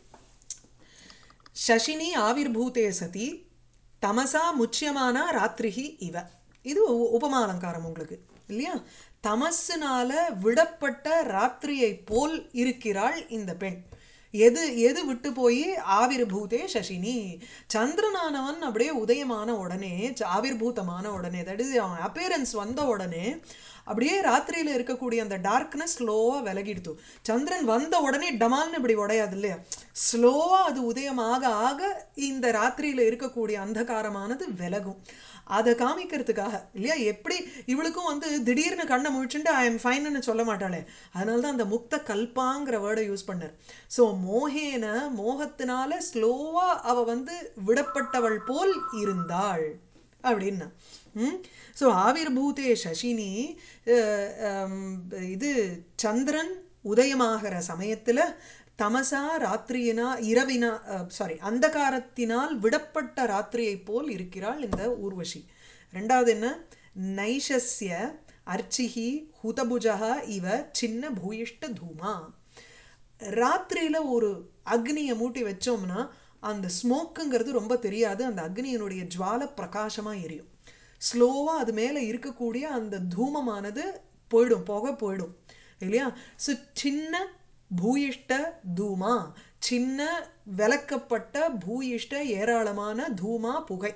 சசினி ஆவிர்பூதே சதி தமசா முச்சியமானா ராத்திரிகி இவ இது உ- உபமா அலங்காரம் உங்களுக்கு இல்லையா தமசுனால விடப்பட்ட ராத்திரியை போல் இருக்கிறாள் இந்த பெண் எது எது விட்டு போய் ஆவிர்பூதே சசினி சந்திரனானவன் அப்படியே உதயமான உடனே ச- ஆவிர்பூதமான உடனே தட் இஸ் அவன் அப்பியரன்ஸ் வந்த உடனே அப்படியே ராத்திரியில் இருக்கக்கூடிய அந்த டார்க்னஸ் ஸ்லோவாக விலகிடுத்து சந்திரன் வந்த உடனே டமால்னு இப்படி உடையாது இல்லையா ஸ்லோவாக அது உதயமாக ஆக இந்த ராத்திரியில் இருக்கக்கூடிய அந்தகாரமானது விலகும் அதை காமிக்கிறதுக்காக இல்லையா எப்படி இவளுக்கும் வந்து திடீர்னு கண்ணை முழிச்சுட்டு ஐ எம் ஃபைன்னு சொல்ல மாட்டாளே அதனால தான் அந்த முக்த கல்பாங்கிற வேர்டை யூஸ் பண்ணார் ஸோ மோகேன மோகத்தினால ஸ்லோவாக அவ வந்து விடப்பட்டவள் போல் இருந்தாள் அப்படின்னா ஸோ ஆவிர்பூதே சசினி அஹ், ஹம், இது சந்திரன் உதயமாகிற சமயத்தில் தமசா ராத்திரியினா இரவினா சாரி அந்தகாரத்தினால் விடப்பட்ட ராத்திரியைப் போல் இருக்கிறாள் இந்த ஊர்வசி ரெண்டாவது என்ன நைஷஸ்ய அர்ச்சிஹி ஹுதபுஜா இவ சின்ன பூயிஷ்ட தூமா ராத்திரியில் ஒரு அக்னியை மூட்டி வச்சோம்னா அந்த ஸ்மோக்குங்கிறது ரொம்ப தெரியாது அந்த அக்னியினுடைய ஜுவால பிரகாசமாக எரியும் ஸ்லோவாக அது மேலே இருக்கக்கூடிய அந்த தூமமானது போயிடும் புகை போயிடும் இல்லையா ஸோ சின்ன பூயிஷ்ட தூமா சின்ன விளக்கப்பட்ட பூயிஷ்ட ஏராளமான தூமா புகை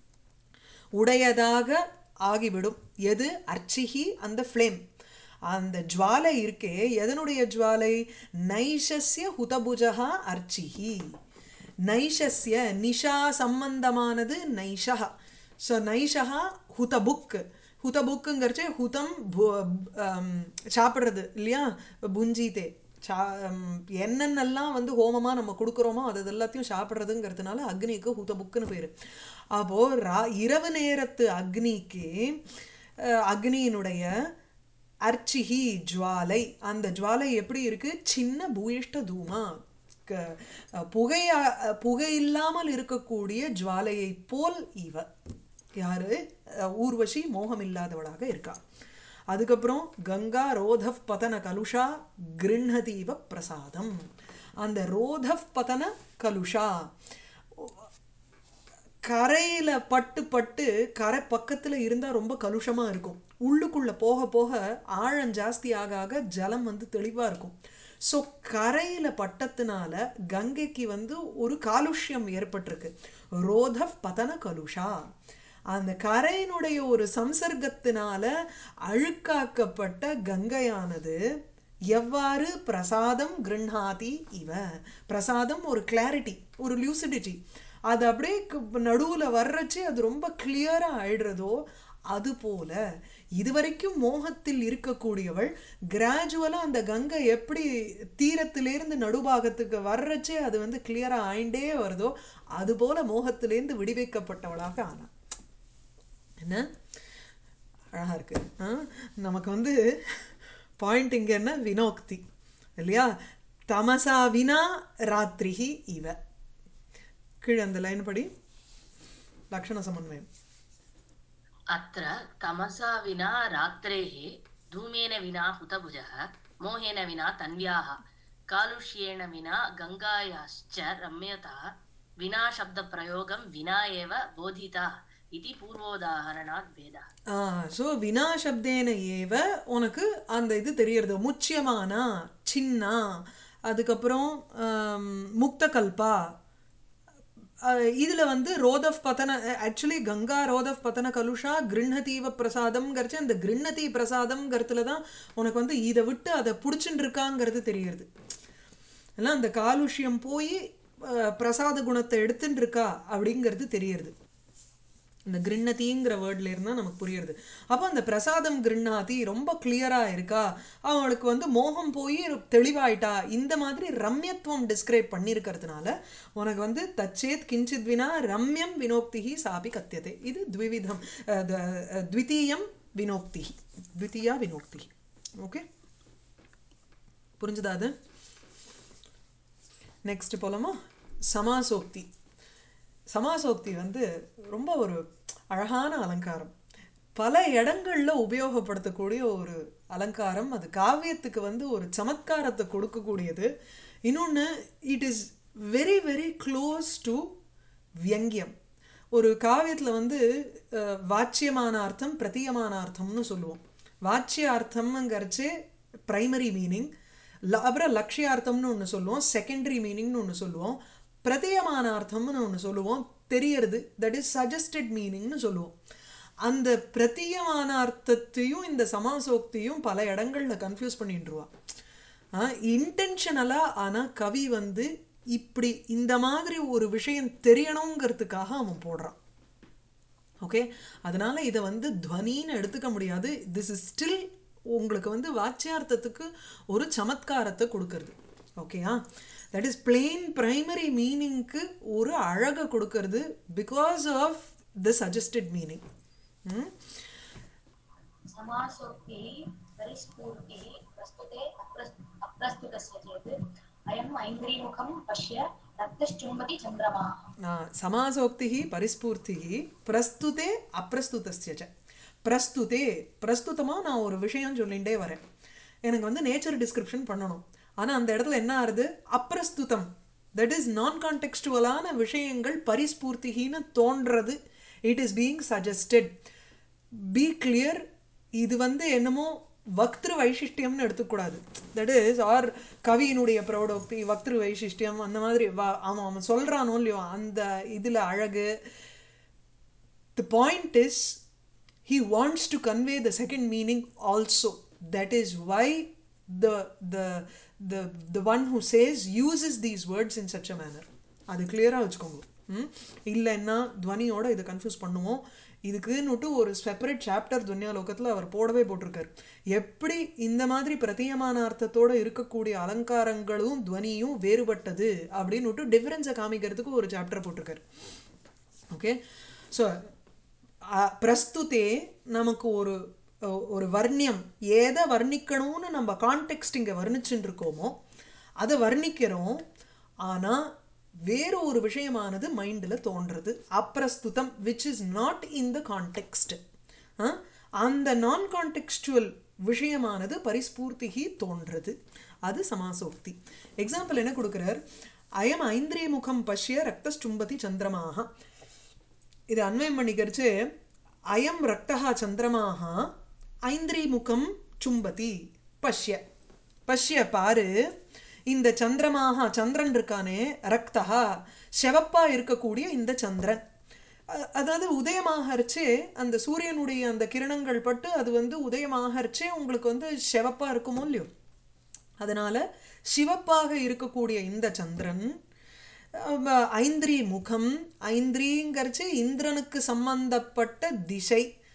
உடையதாக ஆகிவிடும் எது அர்ச்சிகி அந்த ஃப்ளேம் அந்த ஜுவாலை இருக்கே எதனுடைய ஜுவாலை நைஷஸ்ய ஹுதபுஜா அர்ச்சிஹி நைஷஸ்ய நிஷா சம்பந்தமானது நைஷா ஸோ நைஷா ஹுதபுக் ஹுதபுக்குங்கிறச்சு ஹுதம் பு- ஆம், சாப்பிட்றது இல்லையா புஞ்சிதே சா ம், என்னென்னலாம் வந்து ஹோமமாக நம்ம கொடுக்குறோமோ அது இது எல்லாத்தையும் சாப்பிட்றதுங்கிறதுனால அக்னிக்கு ஹுதபுக்குன்னு பேர் அப்போது ரா இரவு நேரத்து அக்னிக்கு அஹ், அக்னியினுடைய அர்ச்சிஹி ஜுவாலை அந்த ஜுவாலை எப்படி இருக்கு சின்ன பூயிஷ்ட தூமா க- புகையா புகை இல்லாமல் இருக்கக்கூடிய ஜுவாலையை போல் இவ யாரு அஹ், ஊர்வசி மோகம் இல்லாதவளாக இருக்கா அதுக்கப்புறம் கங்கா ரோதப் பதன கலுஷா கிருண்ணதீவ பிரசாதம் அந்த ரோதப் பதன கலுஷா கரையில் பட்டு பட்டு கரை பக்கத்தில் இருந்தால் ரொம்ப கலுஷமாக இருக்கும் உள்ளுக்குள்ளே போக போக ஆழம் ஜாஸ்தி ஆக ஆக ஜலம் வந்து தெளிவாக இருக்கும் ஸோ கரையில் பட்டத்தினால கங்கைக்கு வந்து ஒரு காலுஷ்யம் ஏற்பட்டிருக்கு ரோத பதன கலுஷா அந்த கரையினுடைய ஒரு சம்சர்க்கத்தினால அழுக்காக்கப்பட்ட கங்கையானது எவ்வாறு பிரசாதம் கிருண்ணாதி இவ பிரசாதம் ஒரு கிளாரிட்டி ஒரு லியூசிடிட்டி அது அப்படியே நடுவில் வர்றச்சு அது ரொம்ப கிளியராக ஆயிடுறதோ அதுபோல இதுவரைக்கும் மோகத்தில் இருக்கக்கூடியவள் கிராஜுவலாக அந்த கங்கை எப்படி தீரத்திலேருந்து நடுபாகத்துக்கு வர்றச்சே அது வந்து கிளியராக ஆயிண்டே வருதோ அதுபோல மோகத்திலேருந்து விடுவிக்கப்பட்டவளாக ஆனாள் என்ன அழகா இருக்கு ஆ? நமக்கு வந்து பாயிண்ட் இங்க என்ன வினோக்தி இல்லையா தமசா வினா ராத்திரிஹி இவ கீழே அந்த லைன் படி லக்ஷண சமன்வயம் अत्र तमसा विना रात्रेः धूमेन विना हुतभुजः मोहेन विना तन्व्याः कालुष्येण विना गङ्गायाश्च रम्यता विना शब्दप्रयोगं विना एव बोधिता इति पूर्वोदाहरणात् भेदः ஸோ வினா சப்தேன ஏவ உனக்கு அந்த இது தெரியறது முச்சியமானா சின்னா அதுக்கப்புறம் ஆம், முக்தகல்பா அஹ் இதுல வந்து ரோதப் பதன ஆக்சுவலி கங்கா ரோதப் பதன கலுஷா கிருண்ணதீவ பிரசாதம்ங்கிறச்சு அந்த கிருண்ணதி பிரசாதம்ங்கிறதுல தான் உனக்கு வந்து இதை விட்டு அதை பிடிச்சின்னு இருக்காங்கிறது தெரியுது எல்லாம் அந்த காலுஷ்யம் போய் அஹ், பிரசாத குணத்தை எடுத்துட்டு இருக்கா அப்படிங்கிறது தெரியறது இந்த கிருண்ணதிங்கிற வேர்ட்ல இருந்தா நமக்கு புரியுறது அப்போ அந்த பிரசாதம் கிருண்ணாதி ரொம்ப கிளியரா இருக்கா அவளுக்கு வந்து மோகம் போய் தெளிவாயிட்டா இந்த மாதிரி ரம்யத்துவம் டிஸ்கிரைப் பண்ணியிருக்கிறதுனால உனக்கு வந்து தச்சேத் கிஞ்சித் வினா ரம்யம் வினோக்திஹி சாபி கத்தியதே இது த்விவிதம் அஹ், த- அஹ், த்விதீயம் வினோக்திஹி த்விதீயா வினோக்திஹி ஓகே புரிஞ்சுதா அது நெக்ஸ்ட் போலாமா சமாசோக்தி சமாசோக்தி வந்து ரொம்ப ஒரு அழகான அலங்காரம் பல இடங்கள்ல உபயோகப்படுத்தக்கூடிய ஒரு அலங்காரம் அது காவியத்துக்கு வந்து ஒரு சமத்காரத்தை கொடுக்கக்கூடியது இன்னொன்று it is very very close to வியங்கியம் ஒரு காவியத்தில் வந்து அஹ், வாச்சியமான அர்த்தம் பிரத்தியமான அர்த்தம்னு சொல்லுவோம் வாச்சிய அர்த்தம்ங்கிறச்சே ப்ரைமரி மீனிங் அப்புறம் லட்சியார்த்தம்னு ஒன்று சொல்லுவோம் செகண்டரி மீனிங்னு ஒன்று சொல்லுவோம் பிரத்தியமான அர்த்தம்னு ஒன்று சொல்லுவோம் தெரியறது தட் இஸ் சஜஸ்டட் மீனிங்னு சொல்லுவோம் அந்த பிரத்தியமான அர்த்தத்தையும் இந்த சமாசோக்தியும் பல இடங்கள்ல கன்ஃபியூஸ் பண்ணிட்டுருவா இன்டென்ஷனலாக ஆனால் கவி வந்து இப்படி இந்த மாதிரி ஒரு விஷயம் தெரியணுங்கிறதுக்காக அவன் போடுறான் ஓகே அதனால இதை வந்து துவனின்னு எடுத்துக்க முடியாது திஸ் இஸ் ஸ்டில் உங்களுக்கு வந்து வாச்சியார்த்தத்துக்கு ஒரு சமத்காரத்தை கொடுக்கறது ஓகேயா தட் இஸ் பிளெயின் பிரைமரி மீனிங்க்கு ஒரு அழகை கொடுக்கறது because of the suggested meaning समासोक्तिः परिस्फूर्तिः प्रस्तुते अप्रस् अप्रस्तुतस्य चेत् अयम् ऐन्द्रीमुखं पश्य रक्तश्चुम्बति चन्द्रमाः சமாசோக்தி பரிஸ்பூர்த்தி பிரஸ்துதே அப்பிரஸ்துதஸ்ய ச பிரஸ்துதே பிரஸ்துதமாக நான் ஒரு விஷயம் சொல்லிகிட்டே வரேன் எனக்கு வந்து நேச்சர் டிஸ்கிரிப்ஷன் பண்ணணும் ஆனால் அந்த இடத்துல என்ன ஆறுது அப்பிரஸ்துதம் தட் இஸ் நான் கான்டெக்ஸ்டுவலான விஷயங்கள் பரிஸ்பூர்த்திகின்னு தோன்றது it is being suggested be clear இது வந்து என்னமோ வக்திரு வைசிஷ்டியம்னு எடுத்துக்கூடாது தட் இஸ் ஆர் கவியினுடைய பிரௌடோக்தி வக்திரு வைசிஷ்டியம் அந்த மாதிரி வா- அவன் அவன் சொல்கிறானோ இல்லையோ அந்த இதில் அழகு the point is he wants to convey the second meaning also that is why the the the the one who says uses these words in such a manner அது கிளியராக வச்சுக்கோங்க ம் இல்லைன்னா துவனியோட இதை கன்ஃபியூஸ் பண்ணுவோம் இதுக்குன்னுட்டு ஒரு செப்பரேட் சாப்டர் துன்யாலோகத்தில் அவர் போடவே போட்டிருக்காரு எப்படி இந்த மாதிரி பிரத்தியமான அர்த்தத்தோட இருக்கக்கூடிய அலங்காரங்களும் துவனியும் வேறுபட்டது அப்படின்னுட்டு டிஃபரன்ஸை காமிக்கிறதுக்கு ஒரு சாப்டர் போட்டிருக்காரு ஓகே ஸோ பிரஸ்துதே நமக்கு ஒரு அஹ், ஒரு வர்ணியம் எதை வர்ணிக்கணும்னு நம்ம கான்டெக்ஸ்ட் இங்கே வர்ணிச்சுட்டு இருக்கோமோ அதை வர்ணிக்கிறோம் ஆனால் வேறு ஒரு விஷயமானது மைண்டில் தோன்றது அப்பிரஸ்துதம் which is not in the context அந்த நான் கான்டெக்ஸ்டுவல் விஷயமானது பரிஸ்பூர்த்திகி தோன்றது அது சமாசோக்தி எக்ஸாம்பிள் என்ன கொடுக்குறார் அயம் ஐந்திரிய முகம் பஷ்ய ரக்தஸ்டும்பதி சந்திரமாக இது அன்வயம் பண்ணிக்கிறச்சு அயம் ரக்தா சந்திரமாக ஐந்திரிமுகம் சும்பதி பஷ்ய பஷ்ய பாரு இந்த சந்திரமாக சந்திரன் இருக்கானே ரக்தா செவப்பா இருக்கக்கூடிய இந்த சந்திரன் அ- அதாவது உதயமாகறச்சே அந்த சூரியனுடைய அந்த கிரணங்கள் பட்டு அது வந்து உதயமாகறச்சே உங்களுக்கு வந்து செவப்பா இருக்குமோ இல்லையோ அதனால சிவப்பாக இருக்கக்கூடிய இந்த சந்திரன் அஹ், ஐந்திரி முகம் ஐந்திரிங்கிறச்சு இந்திரனுக்கு சம்பந்தப்பட்ட திசை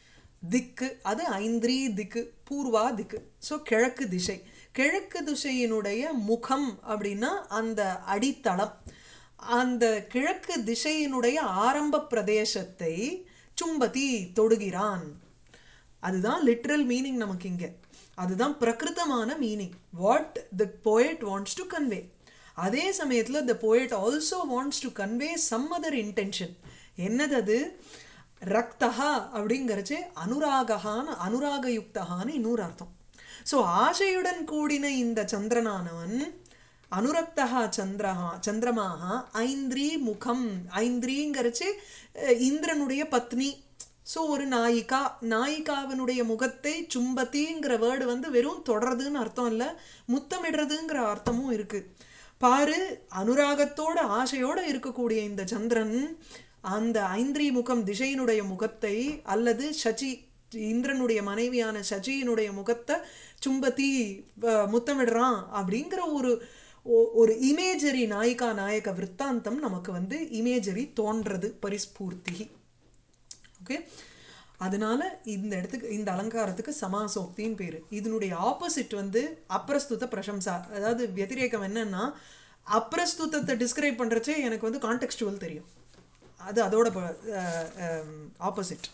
திக்கு அது ஐந்திரி திக்கு பூர்வா திக்கு ஸோ கிழக்கு திசை கிழக்கு திசையினுடைய முகம் அப்படின்னா அந்த அடித்தளம் அந்த கிழக்கு திசையினுடைய ஆரம்ப பிரதேசத்தை சும்பதி தொடுகிறான் அதுதான் லிட்ரல் மீனிங் நமக்கு இங்கே அதுதான் பிரகிருதமான meaning what the poet wants to convey அதே சமயத்தில் த poet also wants to convey some other intention என்னது அது ரக்தஹா அப்படிங்கிறச்சு அனுராகஹான்னு அனுராகயுக்தஹான்னு இன்னொரு அர்த்தம் ஸோ ஆசையுடன் கூடின இந்த சந்திரனானவன் அனுரக்தா சந்திரஹா சந்திரமாக ஐந்திரி முகம் ஐந்திரிங்கிறச்சு அஹ், இந்திரனுடைய பத்னி ஸோ ஒரு நாயிகா நாயிகாவினுடைய முகத்தை சும்பத்திங்கிற வேர்டு வந்து வெறும் தொடர்றதுன்னு அர்த்தம் இல்லை முத்தமிடுறதுங்கிற அர்த்தமும் இருக்கு பாரு அனுராகத்தோட ஆசையோட இருக்கக்கூடிய இந்த சந்திரன் அந்த ஐந்திரி முகம் திசையினுடைய முகத்தை அல்லது சச்சி இந்திரனுடைய மனைவியான சச்சியினுடைய முகத்தை சும்பத்தி அஹ், முத்தமிடுறான் அப்படிங்கிற ஒரு ஒ- ஒரு இமேஜரி நாயிகா நாயக விற்த்தாந்தம் நமக்கு வந்து இமேஜரி தோன்றது பரிஸ்பூர்த்தி ஓகே அதனால இந்த இடத்துக்கு இந்த அலங்காரத்துக்கு சமாசோக்தின்னு பேர் இதனுடைய ஆப்போசிட் வந்து அப்ரஸ்துத பிரசம்சா அதாவது வத்திரேகம் என்னன்னா அப்ரஸ்துதத்தை டிஸ்கிரைப் பண்ணுறச்சே எனக்கு வந்து கான்டெக்ஸ்டுவல் தெரியும் அது அதோட ஆப்போசிட்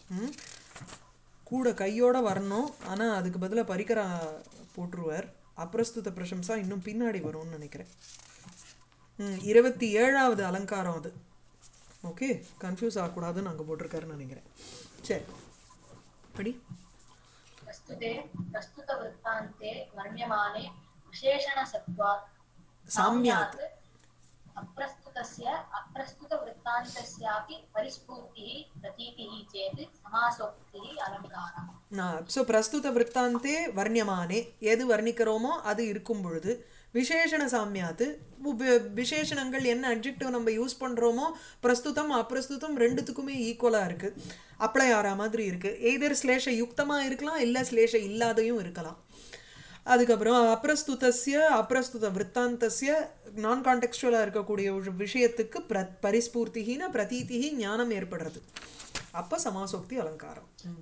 கூட கையோட வரணும் ஆனால் அதுக்கு பதிலாக பரிக்கரா போட்டுருவார் அப்ரஸ்துத பிரசம்சா இன்னும் பின்னாடி வரும்னு நினைக்கிறேன் ம், இருபத்தி ஏழாவது அலங்காரம் அது ஓகே கன்ஃபியூஸ் ஆகக்கூடாதுன்னு அங்கே போட்டிருக்காருன்னு நினைக்கிறேன் சரி படி प्रस्तुते प्रस्तुतवृत्तान्ते वर्ण्यमाने विशेषणसत्त्वात् साम्यात्। अप्रस्तुतस्य अप्रस्तुतवृत्तान्तस्यापि परिस्फूर्तिः प्रतीतिः चेत् समासोक्तिः अलङ्कारः ஸோ பிரஸ்துத விற்த்தாந்தே வர்ணியமானே எது வர்ணிக்கிறோமோ அது இருக்கும் பொழுது விசேஷண சாமியாத்து வி- விசேஷணங்கள் என்ன அட்ஜெக்டிவ் நம்ம யூஸ் பண்ணுறோமோ பிரஸ்துதம் அப்பிரஸ்துதம் ரெண்டுத்துக்குமே ஈக்குவலாக இருக்குது அப்ளை ஆகிற மாதிரி இருக்குது எய்தர் ஸ்லேஷ யுக்தமாக இருக்கலாம் இல்லை ஸ்லேஷ இல்லாதையும் இருக்கலாம் அதுக்கப்புறம் அப்ரஸ்துதஸ்ய அப்ரஸ்துத விற்த்தாந்தஸ்ய நான் கான்டெக்ஸ்டுவலாக இருக்கக்கூடிய ஒரு விஷயத்துக்கு பிர பரிஸ்பூர்த்திகின பிரதீதிகி ஞானம் ஏற்படுறது அப்போ சமாசோக்தி அலங்காரம் ம்.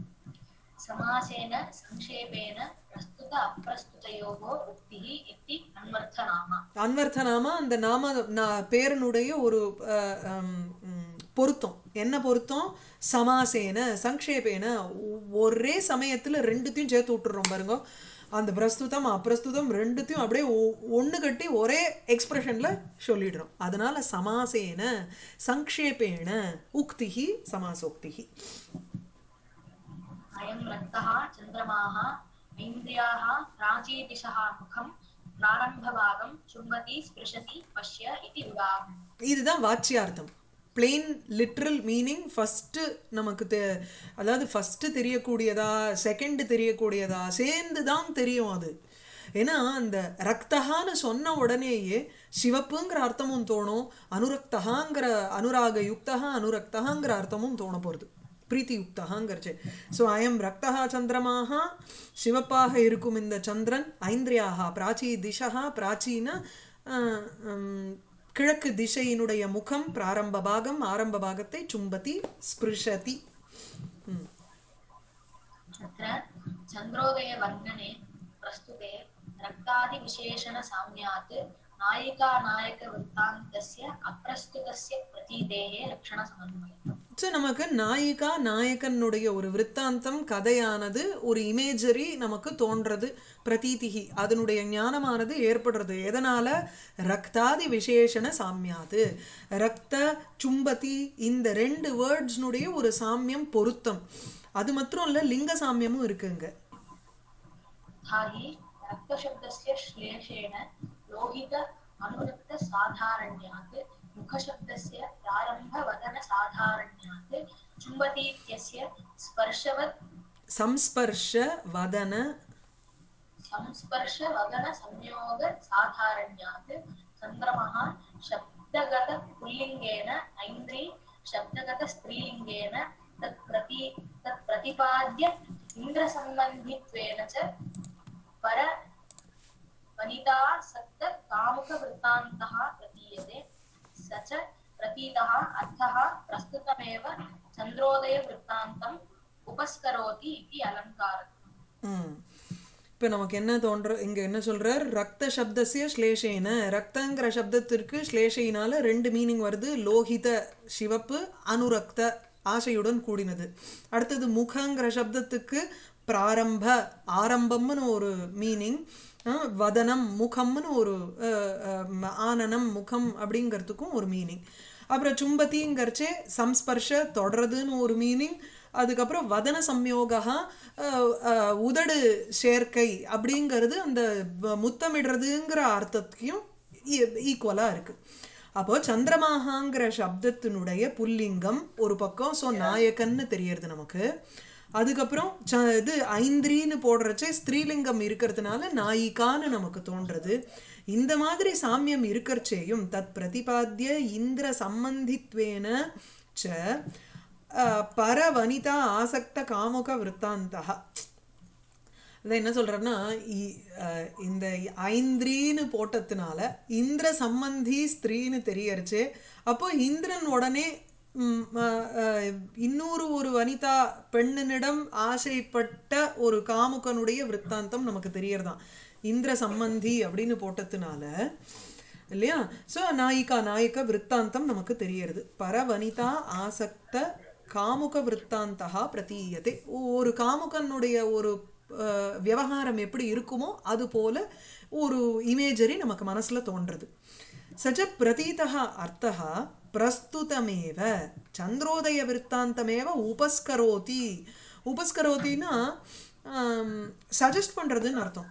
समासेन संक्षेपेण प्रस्तुत अप्रस्तुतयोः उक्तिः इति अन्वर्थनाम அன்வர்த்தனாமா அந்த நாம நா- பேரனுடைய ஒரு அஹ், ஹம், ம், பொருத்தம் என்ன பொருத்தம் சமாசேன சங்கேபேன ஒ- ஒரே சமயத்துல ரெண்டுத்தையும் சேர்த்து விட்டுறோம் பாருங்க அந்த பிரஸ்துதம் அப்பிரஸ்துதம் ரெண்டுத்தையும் அப்படியே ஒன்று கட்டி ஒரே எக்ஸ்பிரஷன்ல சொல்லிடுறோம் அதனால சமாசேன சங்கேபேன உக்திஹி சமாசோக்திஹி अयं रक्तः चन्द्रमाः ऐन्द्रियाः प्राचीदिशः मुखं प्रारम्भभागं चुम्बति स्पृशति पश्य इति विभागम् இதுதான் வாச்சியார்த்தம் பிளெயின் லிட்ரல் மீனிங் ஃபஸ்ட்டு நமக்கு தெ அதாவது ஃபஸ்ட்டு தெரியக்கூடியதா செகண்ட் தெரியக்கூடியதா சேர்ந்து தான் தெரியும் அது ஏன்னா அந்த ரக்தகான்னு சொன்ன உடனேயே சிவப்புங்கிற அர்த்தமும் தோணும் அனுரக்தகாங்கிற அனுராக யுக்தகா அனுரக்தகாங்கிற அர்த்தமும் தோண போகிறது பிரீத்தி யுக்தகாங்கிறச்சு ஸோ அயம் ரக்தகா சந்திரமாக சிவப்பாக இருக்கும் இந்த சந்திரன் ஐந்திரியாக பிராச்சி திசா பிராச்சீன அஹ், உம், கிழக்கு திசையினுடைய முகம் பிராரம்ப பாகம் ஆரம்ப பாகத்தை சும்பதி ஸ்பிருஷதி ம். अत्र चन्द्रोदयवर्णने प्रस्तुते रक्तादिविशेषणसाम्यात् नायिकानायकवृत्तान्तस्य अप्रस्तुतस्य प्रतीतेः लक्षणसमन्वयः ஸோ நமக்கு நாயிகா நாயகனுடைய ஒரு விற்த்தாந்தம் கதையானது ஒரு இமேஜரி நமக்கு தோன்றது பிரதீதிகி அதனுடைய ஞானமானது ஏற்படுறது எதனால ரக்தாதி விசேஷண சாமியாது ரக்த சும்பதி இந்த ரெண்டு வேர்ட்ஸ்னுடைய ஒரு சாமியம் பொருத்தம் அது மாத்திரம் இல்லை லிங்க சாமியமும் இருக்குங்க तथा हि रक्तशब्दस्य श्लेषेण लोहित अनुरक्तसाधारण्यात् मुखशब्दस्य प्रारम्भवदनसाधारण्यात् चुम्बति इत्यस्य स्पर्शवत् சம்ஸ்பர்ஷ வதன संस्पर्शवदनसंयोगसाधारण्यात् चन्द्रमः शब्दगतपुल्लिङ्गेन ऐन्द्री शब्दगतस्त्रीलिङ्गेन तत्प्रति तत्प्रतिपाद्य इन्द्रसम्बन्धित्वेन च पर वनितासक्तकामुकवृत्तान्तः प्रतीयते स च प्रतीतः अर्थः प्रस्तुतमेव चन्द्रोदयवृत्तान्तं उपस्करोति इति अलङ्कारः ம் இப்போ நமக்கு என்ன தோன்ற இங்க என்ன சொல்றார் ரக்த சப்தசிய ஸ்லேஷேன ரக்தங்கிற சப்தத்திற்கு ஸ்லேஷையினால ரெண்டு மீனிங் வருது லோகித சிவப்பு அனுரக்த ஆசையுடன் கூடினது அடுத்தது முகங்கிற சப்தத்துக்கு பிராரம்ப ஆரம்பம்னு ஒரு மீனிங் வதனம் முகம்னு ஒரு அஹ், அஹ், ஆனனம் முகம் அப்படிங்கிறதுக்கும் ஒரு மீனிங் அப்புறம் சும்பத்திங்கிறச்சே சம்ஸ்பர்ஷ தொடர்றதுன்னு ஒரு மீனிங் அதுக்கப்புறம் வதன சம்யோகா அஹ், அஹ், உதடு சேர்க்கை அப்படிங்கிறது அந்த வ- முத்தமிடுறதுங்கிற அர்த்தத்தையும் ஈக்குவலாக இருக்குது அப்போ சந்திரமாகாங்கிற சப்தத்தினுடைய புல்லிங்கம் ஒரு பக்கம் ஸோ நாயக்கன்னு தெரியறது நமக்கு அதுக்கப்புறம் ச இது ஐந்திரின்னு போடுறச்சே ஸ்திரீலிங்கம் இருக்கிறதுனால நாயிகான்னு நமக்கு தோன்றது இந்த மாதிரி சாமியம் இருக்கிறச்சேயும் தத் பிரதிபாத்திய இந்திர சம்பந்தித்வேன ச அஹ், பரவனிதா ஆசக்த காமுக விற்த்தாந்தா அதான் என்ன சொல்கிறேன்னா இந்த ஐந்திரின்னு போட்டதுனால இந்திர சம்பந்தி ஸ்திரீன்னு தெரியறச்சு அப்போ இந்திரன் உடனே ம், அஹ், அஹ், இன்னொரு ஒரு வனிதா பெண்ணினிடம் ஆசைப்பட்ட ஒரு காமுகனுடைய விற்த்தாந்தம் நமக்கு தெரியறதாம் இந்திர சம்பந்தி அப்படின்னு போட்டதுனால இல்லையா ஸோ நாயிகா நாயிக விற்த்தாந்தம் நமக்கு தெரியறது பரவனிதா ஆசக்த காமுக விற்த்தாந்தகா பிரதீயத்தை ஒரு காமுகனுடைய ஒரு அஹ், விவகாரம் எப்படி இருக்குமோ அது போல ஒரு இமேஜரி நமக்கு மனசுல தோன்றது சஜ பிரதீதः அர்த்தः பிரஸ்துதமேவ சந்திரோதய விற்த்தாந்தமேவ உபஸ்கரோதி உபஸ்கரோத்தின்னா சஜஸ்ட் பண்றதுன்னு அர்த்தம்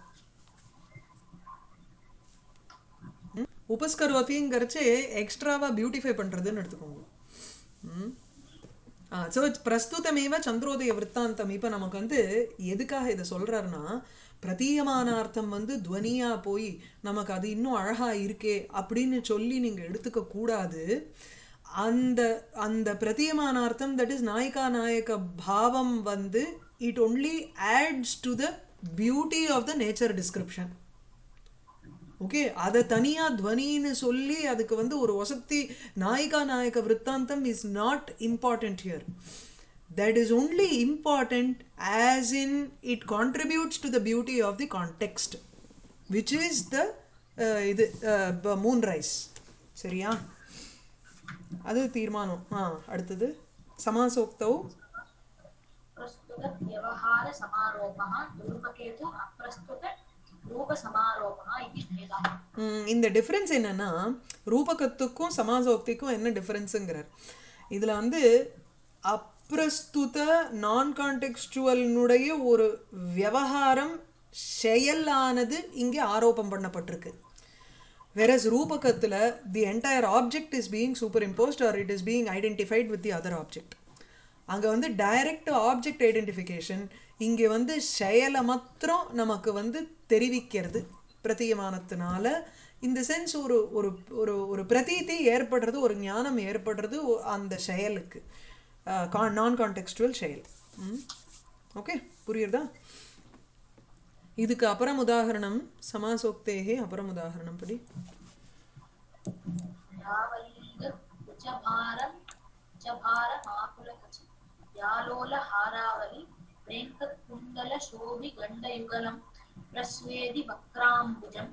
ம்? உபஸ்கரோத்திங்கிறச்சே எக்ஸ்ட்ராவா பியூட்டிஃபை பண்றதுன்னு எடுத்துக்கோங்க ம் ஸோ பிரஸ்துதமேவ சந்திரோதய விற்த்தாந்தம் இப்போ நமக்கு வந்து எதுக்காக இதை சொல்றாருன்னா பிரதீயமான அர்த்தம் வந்து துவனியா போய் நமக்கு அது இன்னும் அழகா இருக்கே அப்படின்னு சொல்லி நீங்க எடுத்துக்க கூடாது அந்த அந்த பிரதீயமான அர்த்தம் தட் இஸ் நாயிகா நாயக பாவம் வந்து it only adds to the beauty of the nature description okay அதை தனியாக துவனின்னு சொல்லி அதுக்கு வந்து ஒரு வசக்தி நாயிகா நாயக விற்த்தாந்தம் is not important here that is only important as in it contributes to the beauty of the context which is the இது மூன் ரைஸ் சரியா அது தீர்மானம் ஆ அடுத்தது சமாசோக்தௌ प्रस्तुत व्यवहार समारोपः निरूपके तु अप्रस्तुत रूपसमारोपः इति भेदः ம், இந்த டிஃப்ரென்ஸ் என்னன்னா ரூபகத்துக்கும் சமாசோக்திக்கும் என்ன டிஃப்ரென்ஸுங்கிறார் இதில் வந்து அப்பிரஸ்துத நான் கான்டெக்ஸ்டுவல்னுடைய ஒரு விவகாரம் செயலானது இங்கே ஆரோபம் பண்ணப்பட்டிருக்கு வெரஸ் ரூபகத்தில் the entire object is being superimposed or it is being identified with the other object அங்கே வந்து டைரக்ட் ஆப்ஜெக்ட் ஐடென்டிஃபிகேஷன் இங்கே வந்து செயலை மாத்திரம் நமக்கு வந்து தெரிவிக்கிறது பிரதீயமானத்தினால இந்த சென்ஸ் ஒரு ஒரு ஒரு ஒரு பிரதீதி ஏற்படுறது ஒரு ஞானம் ஏற்படுறது ஒ- அந்த செயலுக்கு நான் கான்டெக்ஸ்டுவல் செயல் ஓகே புரியுறதா இதுக்கு அப்புறம் உதாகரணம் சமாசோக்தேகே அப்புறம் உதாகரணம் படி यावलीग उचभारं उचभारमाकुलकच यालोलहारावलि प्रेङ्ककुण्डलशोभिगण्डयुगलं प्रस्वेदि वक्राम्बुजं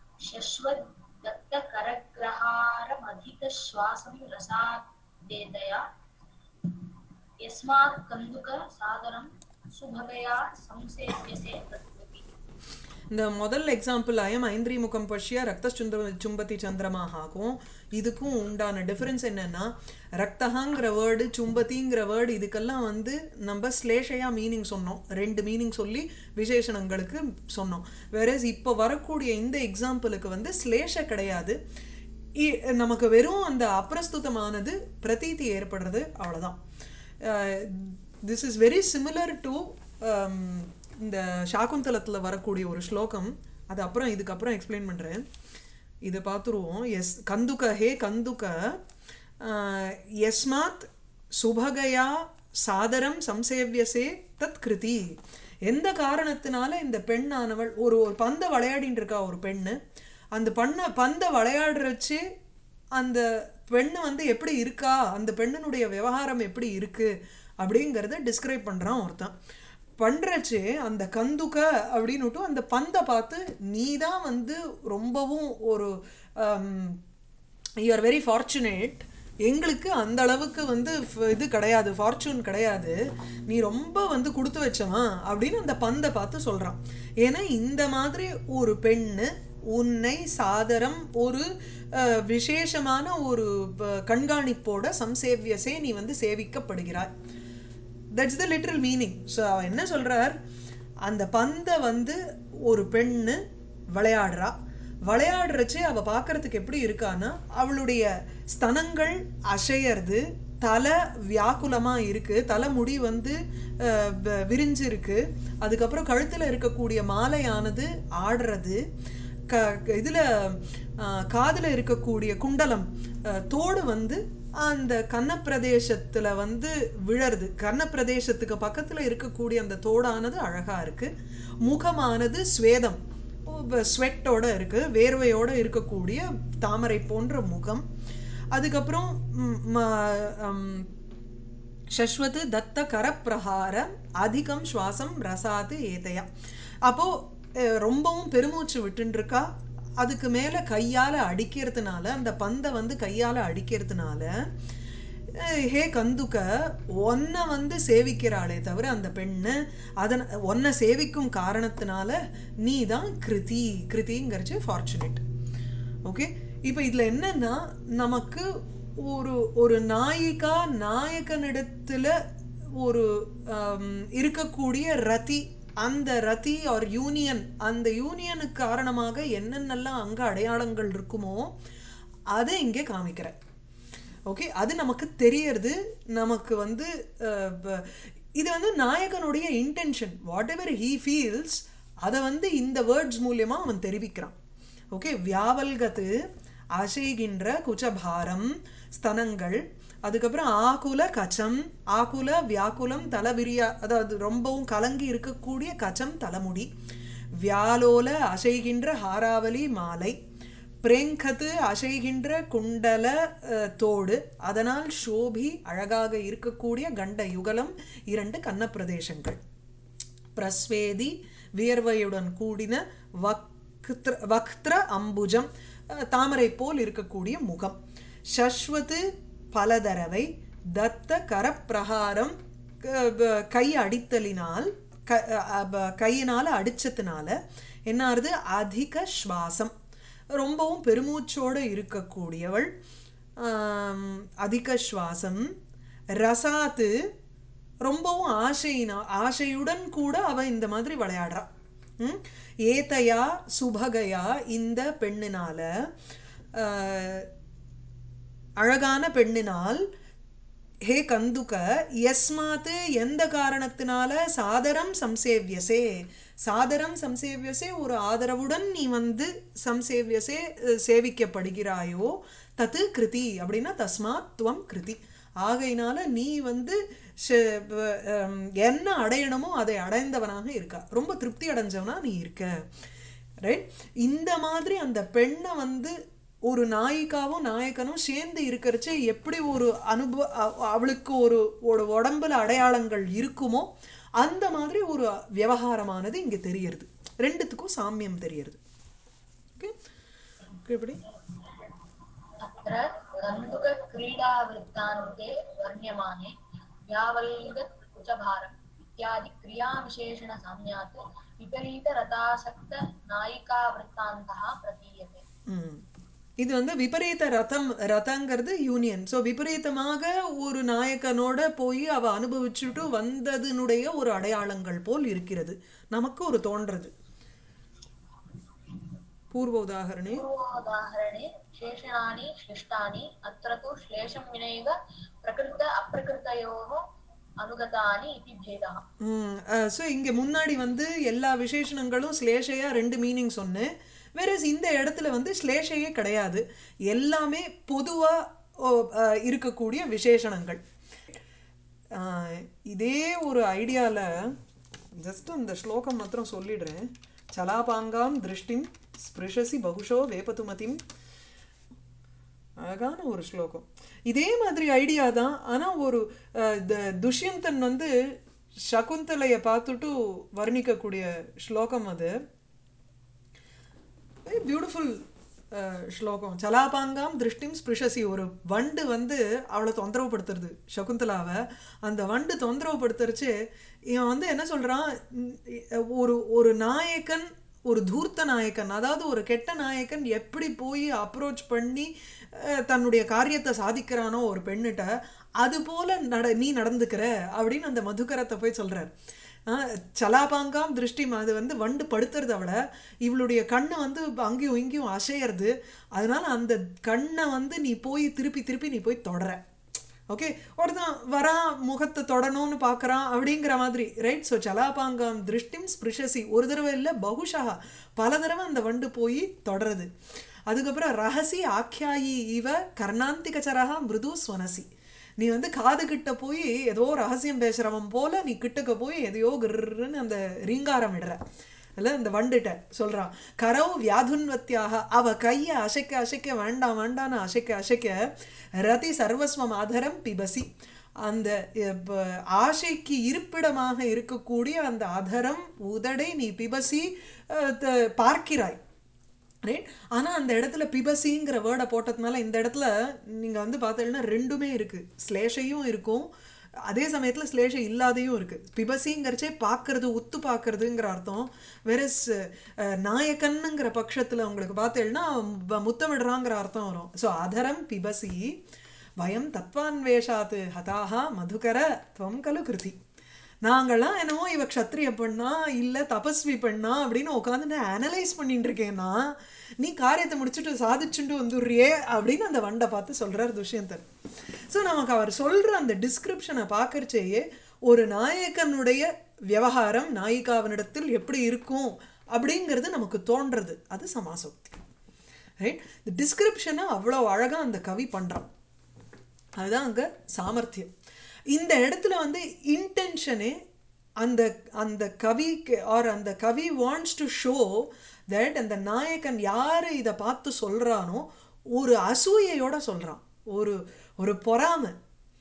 शश्वद्दत्तकरग्रहारमधिकश्वासं रसादेदया यस्मात् कन्दुकसादरं सुभगया संसेव्यसे तत्कृति இந்த முதல் எக்ஸாம்பிள் அயம் ஐந்திரி முகம் பஷ்ய ரத்த சுந்த சும்பதி சந்திரமாகும் இதுக்கும் உண்டான டிஃபரன்ஸ் என்னன்னா ரக்தகாங்கிற வேர்டு சும்பதிங்கிற வேர்டு இதுக்கெல்லாம் வந்து நம்ம ஸ்லேஷையா மீனிங் சொன்னோம் ரெண்டு மீனிங் சொல்லி விசேஷணங்களுக்கு சொன்னோம் வேறஸ் இப்போ வரக்கூடிய இந்த எக்ஸாம்பிளுக்கு வந்து ஸ்லேஷ கிடையாது இ- நமக்கு வெறும் அந்த அப்பிரஸ்துதமானது பிரதீதி ஏற்படுறது அவ்வளோதான் this is very similar to இந்த சாகுந்தலத்தில் வரக்கூடிய ஒரு ஸ்லோகம் அது அப்புறம் இதுக்கப்புறம் எக்ஸ்பிளைன் பண்ணுறேன் இதை பார்த்துருவோம் எஸ் கந்துக ஹே கந்துக அஹ், யஸ்மாத் சுபகயா சாதரம் சம்சேவியசே தத் கிருதி எந்த காரணத்தினால இந்த பெண்ணானவள் ஒரு ஒரு பந்தை விளையாடின்னு இருக்கா ஒரு பெண்ணு அந்த பண்ண பந்தை விளையாடுறச்சு அந்த பெண்ணு வந்து எப்படி இருக்கா அந்த பெண்ணினுடைய விவகாரம் எப்படி இருக்கு அப்படிங்கிறத டிஸ்கிரைப் பண்ணுறான் ஒருத்தன் பண்ணுறச்சு அந்த கந்துக்க அப்படின்னுட்டு அந்த பந்தை பார்த்து நீ தான் வந்து ரொம்பவும் ஒரு யூ ஆர் வெரி ஃபார்ச்சுனேட் எங்களுக்கு அந்த அளவுக்கு வந்து ஃப- இது கிடையாது ஃபார்ச்சூன் கிடையாது நீ ரொம்ப வந்து கொடுத்து வச்சவன் அப்படின்னு அந்த பந்தை பார்த்து சொல்கிறான் ஏன்னா இந்த மாதிரி ஒரு பெண்ணு உன்னை சாதரம் ஒரு அஹ், விசேஷமான ஒரு ப- கண்காணிப்போட சம்சேவியசே நீ வந்து சேவிக்கப்படுகிறாய் that's the literal meaning so அவன் என்ன சொல்றார் அந்த பந்தை வந்து ஒரு பெண்ணு விளையாடுறா விளையாடுறச்சு அவ பார்க்கறதுக்கு எப்படி இருக்கான்னா அவளுடைய ஸ்தனங்கள் அசையறது தலை வியாக்குலமா இருக்கு தலைமுடி வந்து அஹ், வ- விரிஞ்சிருக்கு அதுக்கப்புறம் கழுத்துல இருக்கக்கூடிய மாலையானது ஆடுறது க இதில் காதில் இருக்கக்கூடிய குண்டலம் அஹ், தோடு வந்து அந்த கன்னப்பிரதேசத்தில் வந்து விழருது கன்னப்பிரதேசத்துக்கு பக்கத்தில் இருக்கக்கூடிய அந்த தோடானது அழகாக இருக்குது முகமானது ஸ்வேதம் ஸ்வெட்டோட இருக்குது வேர்வையோட இருக்கக்கூடிய தாமரை போன்ற முகம் அதுக்கப்புறம் ம், ம- ம், ஷஸ்வத் தத்த கரப்பிரகார அதிகம் சுவாசம் ரசாது ஏதையா அப்போ அஹ், ரொம்பவும் பெருமூச்சு விட்டுன்னு இருக்கா அதுக்கு மேலே கையால் அடிக்கிறதுனால அந்த பந்தை வந்து கையால் அடிக்கிறதுனால அஹ், ஹே கந்துக்க ஒன்னை வந்து சேவிக்கிறாளே தவிர அந்த பெண்ணு அதன் ஒன்னை சேவிக்கும் காரணத்தினால நீ தான் கிருதி கிருதிங்கிறச்சு ஃபார்ச்சுனேட் ஓகே இப்போ இதில் என்னன்னா நமக்கு ஒரு ஒரு நாயிகா நாயகனிடத்துல ஒரு ஆம், இருக்கக்கூடிய ரதி அந்த ரதி ஆர் யூனியன் அந்த யூனியனுக்கு காரணமாக என்னென்னலாம் அங்கே அடையாளங்கள் இருக்குமோ அதை இங்கே காமிக்கிறேன் ஓகே அது நமக்கு தெரியறது நமக்கு வந்து அஹ், ப- இது வந்து நாயகனுடைய intention whatever he feels அதை வந்து இந்த வேர்ட்ஸ் மூலியமா அவன் தெரிவிக்கிறான் ஓகே வியாவல்கத்து அசைகின்ற குச்சபாரம் ஸ்தனங்கள் அதுக்கப்புறம் ஆகுல கச்சம் ஆகுல வியாக்குலம் தலைவிரியா அதாவது ரொம்பவும் கலங்கி இருக்கக்கூடிய கச்சம் தலைமுடி வியாலோல அசைகின்ற ஹாராவலி மாலை பிரேங்கத்து அசைகின்ற குண்டல அஹ், தோடு அதனால் சோபி அழகாக இருக்கக்கூடிய கண்ட யுகலம் இரண்டு கன்னப்பிரதேசங்கள் பிரஸ்வேதி வியர்வையுடன் கூடின வக்த்ர வக்த்ர அம்புஜம் அஹ், தாமரை போல் இருக்கக்கூடிய முகம் ஷஸ்வத்து பலதரவை தத்த கரப்பிரகாரம் க- ப- கை அடித்தலினால் க அ- ப- கையினால் அடிச்சதுனால என்ன ஆறுது அதிக சுவாசம் ரொம்பவும் பெருமூச்சோடு இருக்கக்கூடியவள் ஆம், அதிக சுவாசம் ரசாத்து ரொம்பவும் ஆசையினா ஆசையுடன் கூட அவ இந்த மாதிரி விளையாடுறா ம்? ஏதையா சுபகையா இந்த பெண்ணினால ஆஹ், அழகான பெண்ணினால் ஹே கந்துக யஸ்மாத்து எந்த காரணத்தினால சாதரம் சம்சேவியசே சாதரம் சம்சேவியசே ஒரு ஆதரவுடன் நீ வந்து சம்சேவியசே அஹ், சேவிக்கப்படுகிறாயோ தத்து கிருதி அப்படின்னா தஸ்மாத் துவம் கிருதி ஆகையினால நீ வந்து ஷ- ப- ஹம், என்ன அடையணுமோ அதை அடைந்தவனாக இருக்கா ரொம்ப திருப்தி அடைஞ்சவனா நீ இருக்க ரைட் இந்த மாதிரி அந்த பெண்ணை வந்து ஒரு நாயிகாவும் நாயகனும் சேர்ந்து இருக்கிறச்சு எப்படி ஒரு அனுபவ அ- அவளுக்கு ஒரு ஒரு உடம்புல அடையாளங்கள் இருக்குமோ அந்த மாதிரி ஒரு விவகாரமானது இங்கே தெரியறது ரெண்டுத்துக்கும் சாமியம் தெரியறது ஓகே ஓகே எப்படி अत्र कन्दुकक्रीडावृत्तान्ते वर्ण्यमाने व्यावल्गकुचभारम् इत्यादि क्रियाविशेषणसाम्यात् विपरीतरतासक्तनायिकावृत्तान्तः प्रतीयते ம். இது வந்து விபரீத ரதம் ரதங்கிறது யூனியன் ஸோ விபரீதமாக ஒரு நாயகனோட போய் அவ அனுபவிச்சுட்டு வந்ததனுடைய ஒரு அடையாளங்கள் போல் இருக்கிறது நமக்கு ஒரு தோன்றது பூர்வ உதாகரணே पूर्वोदाहरणे शेषणानि श्लिष्टानि अत्र तु श्लेषं विनैव प्रकृत अप्रकृतयोः अनुगतानि इति भेदः ஸோ இங்கே முன்னாடி வந்து எல்லா விசேஷணங்களும் ஸ்லேஷையா ரெண்டு மீனிங் சொன்னேன் வேற இந்த இடத்துல வந்து ஸ்லேஷையே கிடையாது எல்லாமே பொதுவாக இருக்கக்கூடிய விசேஷணங்கள் ஆஹ், இதே ஒரு ஐடியாவில் ஜஸ்ட் அந்த ஸ்லோகம் மாத்திரம் சொல்லிடுறேன் சலாபாங்காம் திருஷ்டிம் ஸ்பிருஷசி பகுஷோ வேபதுமதிம் அழகான ஒரு ஸ்லோகம் இதே மாதிரி ஐடியா தான் ஆனால் ஒரு அஹ், இந்த துஷ்யந்தன் வந்து சகுந்தலையை பார்த்துட்டு வர்ணிக்கக்கூடிய ஸ்லோகம் அது வெரி பியூட்டிஃபுல் ஸ்லோகம் சலாபாங்காம் திருஷ்டிம் ஸ்பிருஷசி ஒரு வண்டு வந்து அவளை தொந்தரவுப்படுத்துறது சகுந்தலாவை அந்த வண்டு தொந்தரவுப்படுத்துறச்சு இவன் வந்து என்ன சொல்கிறான் ஒரு ஒரு நாயக்கன் ஒரு தூர்த்த நாயக்கன் அதாவது ஒரு கெட்ட நாயக்கன் எப்படி போய் அப்ரோச் பண்ணி அஹ், தன்னுடைய காரியத்தை சாதிக்கிறானோ ஒரு பெண்ணிட்ட அது போல நட நீ நடந்துக்கிற அப்படின்னு அந்த மதுக்கரத்தை போய் சொல்கிறார் ஆஹ் சலாபாங்காம் திருஷ்டி அது வந்து வண்டு படுத்துறது அவளை இவளுடைய கண்ணை வந்து அங்கேயும் இங்கேயும் அசையறது அதனால அந்த கண்ணை வந்து நீ போய் திருப்பி திருப்பி நீ போய் தொடர ஓகே ஒருத்தன் வரான் முகத்தை தொடணும்னு பார்க்குறான் அப்படிங்கிற மாதிரி ரைட் ஸோ சலாபாங்காம் திருஷ்டிம் ஸ்பிருஷசி ஒரு தடவை இல்லை பகுஷா பல தடவை அந்த வண்டு போய் தொடருது அதுக்கப்புறம் ரகசி ஆக்கியாயி இவ கர்ணாந்திகச்சரகா மிருது ஸ்வனசி நீ வந்து காது கிட்ட போய் ஏதோ ரகசியம் பேசுறவன் போல நீ கிட்டக்க போய் எதையோ கிருன்னு அந்த ரீங்காரம் விடுற இல்லை இந்த வண்டுட்ட சொல்றான் கரவு வியாதுன்வத்தியாக அவ கையை அசைக்க அசைக்க வேண்டாம் வேண்டான்னு அசைக்க அசைக்க ரதி சர்வஸ்வம் ஆதரம் பிபசி அந்த இப்ப, ஆசைக்கு இருப்பிடமாக இருக்கக்கூடிய அந்த அதரம் உதடை நீ பிபசி அஹ், த- பார்க்கிறாய் ரைட் ஆனால் அந்த இடத்துல பிபசிங்கிற வேர்டை போட்டதுனால இந்த இடத்துல நீங்கள் வந்து பார்த்தீங்கன்னா ரெண்டுமே இருக்குது ஸ்லேஷையும் இருக்கும் அதே சமயத்தில் ஸ்லேஷை இல்லாதையும் இருக்குது பிபசிங்கிறச்சே பார்க்கறது உத்து பார்க்கறதுங்கிற அர்த்தம் வெரஸ் நாயக்கன்னுங்கிற பட்சத்தில் உங்களுக்கு பார்த்தீங்கன்னா வ- முத்தமிடுறாங்கிற அர்த்தம் வரும் ஸோ அதரம் பிபசி வயம் தத்வான்வேஷாத்து ஹதாஹா மதுகர துவம் கலு கிருதி நாங்கள்லாம் என்னவோ இவ க்ஷத்ரிய பெண்ணா இல்லை தபஸ்வி பெண்ணா அப்படின்னு உட்காந்து அனலைஸ் பண்ணிட்டு இருக்கேன்னா நீ காரியத்தை முடிச்சுட்டு சாதிச்சுட்டு வந்துடுறியே அப்படின்னு அந்த வண்டை பார்த்து சொல்றார் துஷ்யந்தன் ஸோ நமக்கு அவர் சொல்ற அந்த டிஸ்கிரிப்ஷனை பார்க்கறச்சேயே ஒரு நாயக்கனுடைய விவகாரம் நாயிகாவினிடத்தில் எப்படி இருக்கும் அப்படிங்கிறது நமக்கு தோன்றது அது சமாசோக்தி ரைட் இந்த டிஸ்கிரிப்ஷனை அவ்வளோ அழகாக அந்த கவி பண்ணுறான் அதுதான் அங்கே சாமர்த்தியம் இந்த இடத்துல வந்து இன்டென்ஷனே அந்த அந்த கவிக்கு ஆர் அந்த கவி வாண்ட்ஸ் டு ஷோ தட் அந்த நாயகன் யார் இதை பார்த்து சொல்கிறானோ ஒரு அசூயையோட சொல்கிறான் ஒரு ஒரு பொறாமை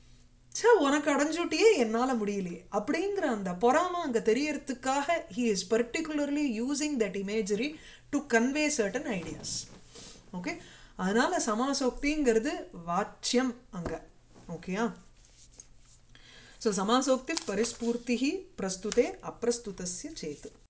ச்சே உனக்கு அடைஞ்சுட்டியே என்னால் முடியலையே அப்படிங்கிற அந்த பொறாமை அங்கே தெரியறதுக்காக he is particularly using that imagery to convey certain ideas okay அதனால சமாசோக்திங்கிறது வாச்சியம் அங்கே ஓகேயா ஸோ சமாசோக்தி பரிஸ்பூர்த்தி பிரஸ்துதே அப்பிரஸ்துதஸ்ய சேத்